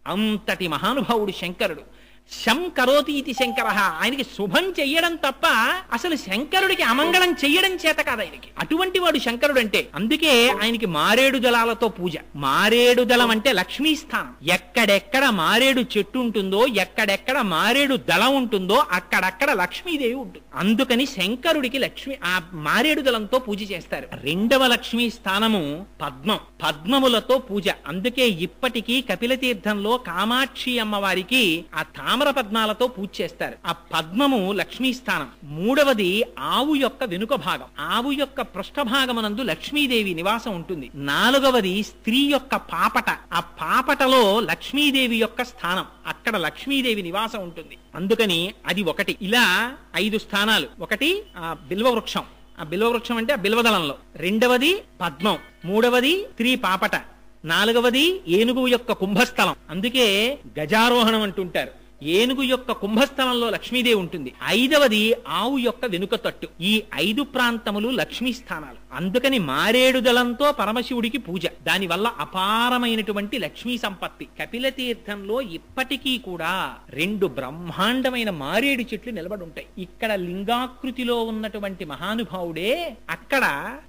అంతటి మహానుభావుడు శంకరుడు శం కరోతి ఇది శంకర ఆయనకి శుభం చెయ్యడం తప్ప అసలు శంకరుడికి అమంగళం చెయ్యడం చేత కాదు ఆయనకి అటువంటి వాడు శంకరుడు అంటే అందుకే ఆయనకి మారేడు దళాలతో పూజ మారేడు దళం అంటే లక్ష్మీ స్థానం ఎక్కడెక్కడ మారేడు చెట్టు ఉంటుందో ఎక్కడెక్కడ మారేడు దళం ఉంటుందో అక్కడక్కడ లక్ష్మీదేవి ఉంటుంది అందుకని శంకరుడికి లక్ష్మి ఆ మారేడు దళంతో పూజ చేస్తారు రెండవ లక్ష్మీ స్థానము పద్మం పద్మములతో పూజ అందుకే ఇప్పటికీ కపిల తీర్థంలో కామాక్షి అమ్మవారికి ఆ తామర పద్మాలతో పూజ చేస్తారు ఆ పద్మము లక్ష్మీ స్థానం మూడవది ఆవు యొక్క వెనుక భాగం ఆవు యొక్క పృష్ఠభాగమునందు లక్ష్మీదేవి నివాసం ఉంటుంది నాలుగవది స్త్రీ యొక్క పాపట ఆ పాపటలో లక్ష్మీదేవి యొక్క స్థానం అక్కడ లక్ష్మీదేవి నివాసం ఉంటుంది అందుకని అది ఒకటి ఇలా ఐదు స్థానాలు ఒకటి ఆ బిల్వ వృక్షం ఆ బిల్వవృక్షం అంటే ఆ బిల్వదళంలో రెండవది పద్మం మూడవది త్రీ పాపట నాలుగవది ఏనుగు యొక్క కుంభస్థలం అందుకే గజారోహణం అంటుంటారు ఏనుగు యొక్క కుంభస్థలంలో లక్ష్మీదేవి ఉంటుంది ఐదవది ఆవు యొక్క వెనుక తట్టు ఈ ఐదు ప్రాంతములు లక్ష్మీ స్థానాలు అందుకని మారేడు దళంతో పరమశివుడికి పూజ దానివల్ల అపారమైనటువంటి లక్ష్మీ సంపత్తి కపిల తీర్థంలో ఇప్పటికీ కూడా రెండు బ్రహ్మాండమైన మారేడు చెట్లు నిలబడి ఉంటాయి ఇక్కడ లింగాకృతిలో ఉన్నటువంటి మహానుభావుడే అక్కడ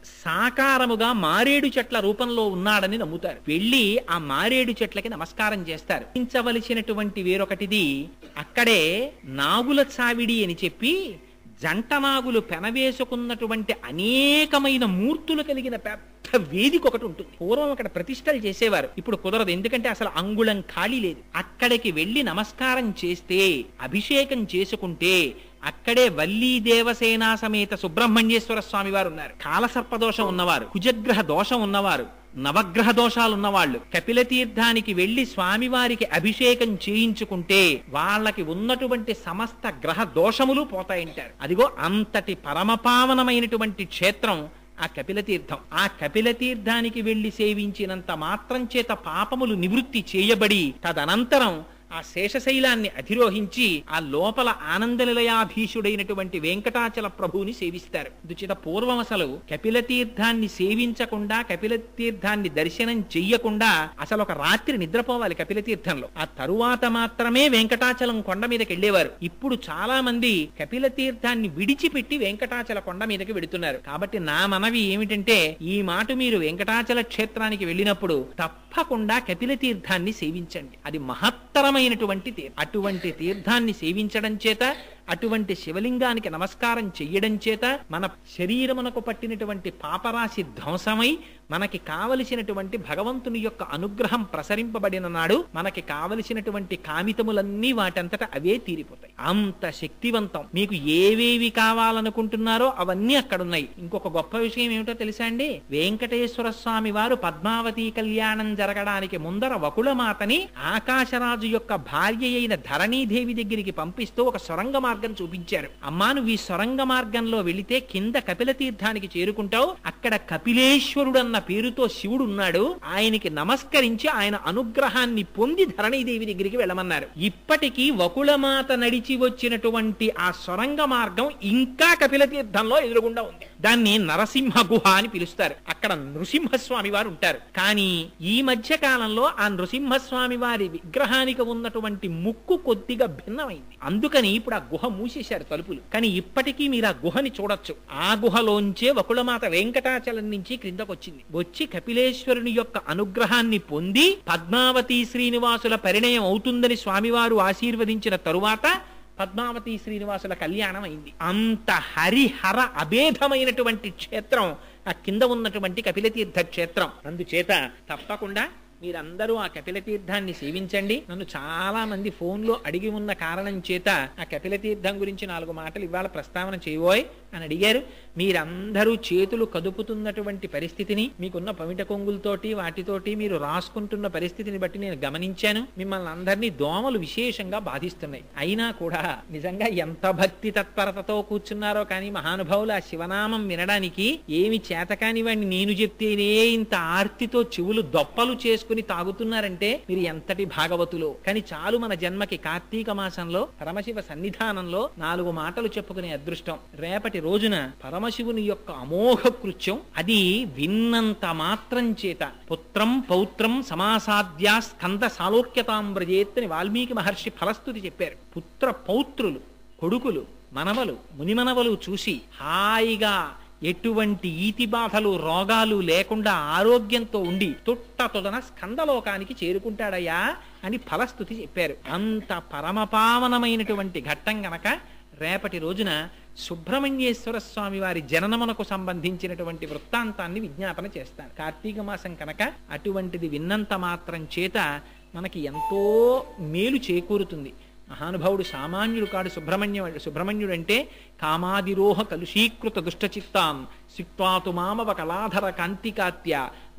సాకారముగా మారేడు చెట్ల రూపంలో ఉన్నాడని నమ్ముతారు వెళ్ళి ఆ మారేడు చెట్లకి నమస్కారం చేస్తారు హించవలసినటువంటి వేరొకటిది అక్కడే నాగుల చావిడి అని చెప్పి జంట నాగులు పెనవేసుకున్నటువంటి అనేకమైన మూర్తులు కలిగిన పెద్ద వేదిక ఒకటి ఉంటుంది పూర్వం అక్కడ ప్రతిష్టలు చేసేవారు ఇప్పుడు కుదరదు ఎందుకంటే అసలు అంగుళం ఖాళీ లేదు అక్కడికి వెళ్లి నమస్కారం చేస్తే అభిషేకం చేసుకుంటే అక్కడే వల్లీ దేవసేనా సమేత సుబ్రహ్మణ్యేశ్వర స్వామి వారు ఉన్నారు కాలసర్పదోషం ఉన్నవారు కుజగ్రహ దోషం ఉన్నవారు నవగ్రహ దోషాలున్న వాళ్ళు కపిల తీర్థానికి వెళ్లి స్వామివారికి అభిషేకం చేయించుకుంటే వాళ్ళకి ఉన్నటువంటి సమస్త గ్రహ దోషములు పోతాయంటారు అదిగో అంతటి పరమపావనమైనటువంటి క్షేత్రం ఆ కపిల తీర్థం ఆ కపిల తీర్థానికి వెళ్లి సేవించినంత మాత్రం చేత పాపములు నివృత్తి చేయబడి తదనంతరం ఆ శేషశైలాన్ని అధిరోహించి ఆ లోపల ఆనంద నిలయాధీశుడైనటువంటి వెంకటాచల ప్రభువుని సేవిస్తారు దుచిత పూర్వం అసలు కపిల తీర్థాన్ని సేవించకుండా కపిల తీర్థాన్ని దర్శనం చెయ్యకుండా అసలు ఒక రాత్రి నిద్రపోవాలి కపిల తీర్థంలో ఆ తరువాత మాత్రమే వెంకటాచలం కొండ మీదకి వెళ్ళేవారు ఇప్పుడు చాలా మంది కపిల తీర్థాన్ని విడిచిపెట్టి వెంకటాచల కొండ మీదకి వెడుతున్నారు కాబట్టి నా మనవి ఏమిటంటే ఈ మాట మీరు వెంకటాచల క్షేత్రానికి వెళ్ళినప్పుడు తప్పకుండా కపిల తీర్థాన్ని సేవించండి అది మహత్తరమైనటువంటి తీర్థం అటువంటి తీర్థాన్ని సేవించడం చేత అటువంటి శివలింగానికి నమస్కారం చెయ్యడం చేత మన శరీరమునకు పట్టినటువంటి పాపరాశి ధ్వంసమై మనకి కావలసినటువంటి భగవంతుని యొక్క అనుగ్రహం ప్రసరింపబడిన నాడు మనకి కావలసినటువంటి కామితములన్నీ వాటంతట అవే తీరిపోతాయి అంత శక్తివంతం మీకు ఏవేవి కావాలనుకుంటున్నారో అవన్నీ అక్కడున్నాయి ఇంకొక గొప్ప విషయం ఏమిటో తెలుసా అండి వెంకటేశ్వర స్వామి వారు పద్మావతి కళ్యాణం జరగడానికి ముందర వకుళమాతని ఆకాశరాజు యొక్క భార్య అయిన ధరణీదేవి దగ్గరికి పంపిస్తూ ఒక సొరంగ మార్గం చూపించారు అమ్మా నువ్వు ఈ సొరంగ మార్గంలో వెళితే కింద కపిల తీర్థానికి చేరుకుంటావు అక్కడ కపిలేశ్వరుడు అన్న పేరుతో శివుడు ఉన్నాడు ఆయనకి నమస్కరించి ఆయన అనుగ్రహాన్ని పొంది ధరణీదేవి దగ్గరికి వెళ్ళమన్నారు ఇప్పటికీ వకుళమాత నడిచి వచ్చినటువంటి ఆ సొరంగ మార్గం ఇంకా కపిల తీర్థంలో ఎదురుగుండా ఉంది దాన్ని నరసింహ గుహ అని పిలుస్తారు అక్కడ నృసింహస్వామి వారు ఉంటారు కానీ ఈ మధ్య కాలంలో ఆ నృసింహస్వామి వారి విగ్రహానికి ఉన్నటువంటి ముక్కు కొద్దిగా భిన్నమైంది అందుకని ఇప్పుడు ఆ గుహ మూసేశారు తలుపులు కానీ ఇప్పటికీ మీరు ఆ గుహని చూడొచ్చు ఆ గుహలోంచే వకుళమాత వెంకటాచలం నుంచి క్రిందకు వచ్చింది వచ్చి కపిలేశ్వరుని యొక్క అనుగ్రహాన్ని పొంది పద్మావతి శ్రీనివాసుల పరిణయం అవుతుందని స్వామివారు ఆశీర్వదించిన తరువాత పద్మావతి శ్రీనివాసుల కళ్యాణం అయింది అంత హరిహర అభేదమైనటువంటి క్షేత్రం ఆ కింద ఉన్నటువంటి కపిలతీర్థ క్షేత్రం అందుచేత తప్పకుండా మీరందరూ ఆ కపిల తీర్థాన్ని సేవించండి నన్ను చాలా మంది ఫోన్లో అడిగి ఉన్న కారణం చేత ఆ కపిల తీర్థం గురించి నాలుగు మాటలు ఇవాళ ప్రస్తావన చేయబోయ్ అని అడిగారు మీరందరూ చేతులు కదుపుతున్నటువంటి పరిస్థితిని మీకున్న పమిట కొంగులతోటి వాటితోటి మీరు రాసుకుంటున్న పరిస్థితిని బట్టి నేను గమనించాను మిమ్మల్ని అందరినీ దోమలు విశేషంగా బాధిస్తున్నాయి అయినా కూడా నిజంగా ఎంత భక్తి తత్పరతతో కూర్చున్నారో కానీ మహానుభావులు ఆ శివనామం వినడానికి ఏమి చేతకాని వాడిని నేను చెప్తేనే ఇంత ఆర్తితో చెవులు దొప్పలు చేసుకుని తాగుతున్నారంటే మీరు ఎంతటి భాగవతులు కానీ చాలు మన జన్మకి కార్తీక మాసంలో పరమశివ సన్నిధానంలో నాలుగు మాటలు చెప్పుకునే అదృష్టం రేపటి రోజున పరమశివుని యొక్క అమోఘ కృత్యం అది విన్నంత మాత్రం చేత పుత్రం పౌత్రం సమాసాద్యా స్కంద సాలోక్యతాంబ్రజేత్ అని వాల్మీకి మహర్షి ఫలస్తుతి చెప్పారు పుత్ర పౌత్రులు కొడుకులు మనవలు మునిమనవలు చూసి హాయిగా ఎటువంటి ఈతి బాధలు రోగాలు లేకుండా ఆరోగ్యంతో ఉండి తుట్ట తొదన స్కందలోకానికి చేరుకుంటాడయ్యా అని ఫలస్థుతి చెప్పారు అంత పరమపావనమైనటువంటి ఘట్టం గనక రేపటి రోజున సుబ్రహ్మణ్యేశ్వర స్వామి వారి జననమునకు సంబంధించినటువంటి వృత్తాంతాన్ని విజ్ఞాపన చేస్తాను కార్తీక మాసం కనుక అటువంటిది విన్నంత మాత్రం చేత మనకి ఎంతో మేలు చేకూరుతుంది మహానుభావుడు సామాన్యుడు కాడు సుబ్రహ్మణ్యం సుబ్రహ్మణ్యుడు అంటే కామాదిరోహ కలుషీకృత దుష్టచిత్తాం సిక్వాతు మామవ కళాధర కాంతికాత్య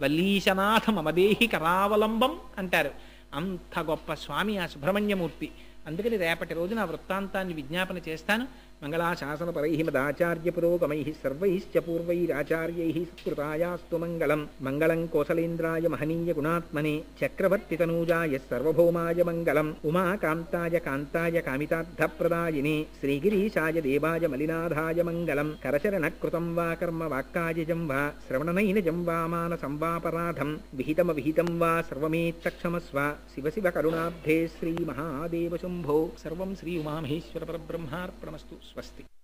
వల్లీశనాథ మమదేహి కరావలంబం అంటారు అంత గొప్ప స్వామి ఆ సుబ్రహ్మణ్యమూర్తి అందుకని రేపటి రోజున ఆ వృత్తాంతాన్ని విజ్ఞాపన చేస్తాను మంగళాశాసనపరై మదాచార్య పురోగమై సర్వైశ్చ పూర్వైరాచార్యై సత్కృతాయాస్తు మంగళం మంగళం కోసలేంద్రాయ మహనీయ గుణాత్మనే చక్రవర్తి తనూజాయ సర్వభౌమాయ మంగళం ఉమాకాంతాయ కాంతాయ కామితార్థప్రదాయినే శ్రీగిరీశాయ దేవాయ మలినాథాయ మంగళం కరచరణకృతం వా కర్మ వాక్కాయజం వా శ్రవణనైనజం వా మానసం వాపరాధం విహితమవిహితం వా సర్వమేత్తక్షమస్వ శివ శివ కరుణాబ్ధే శ్రీ మహాదేవ శంభో సర్వం శ్రీ ఉమామహేశ్వర పరబ్రహ్మార్పణమస్తు స్వస్తి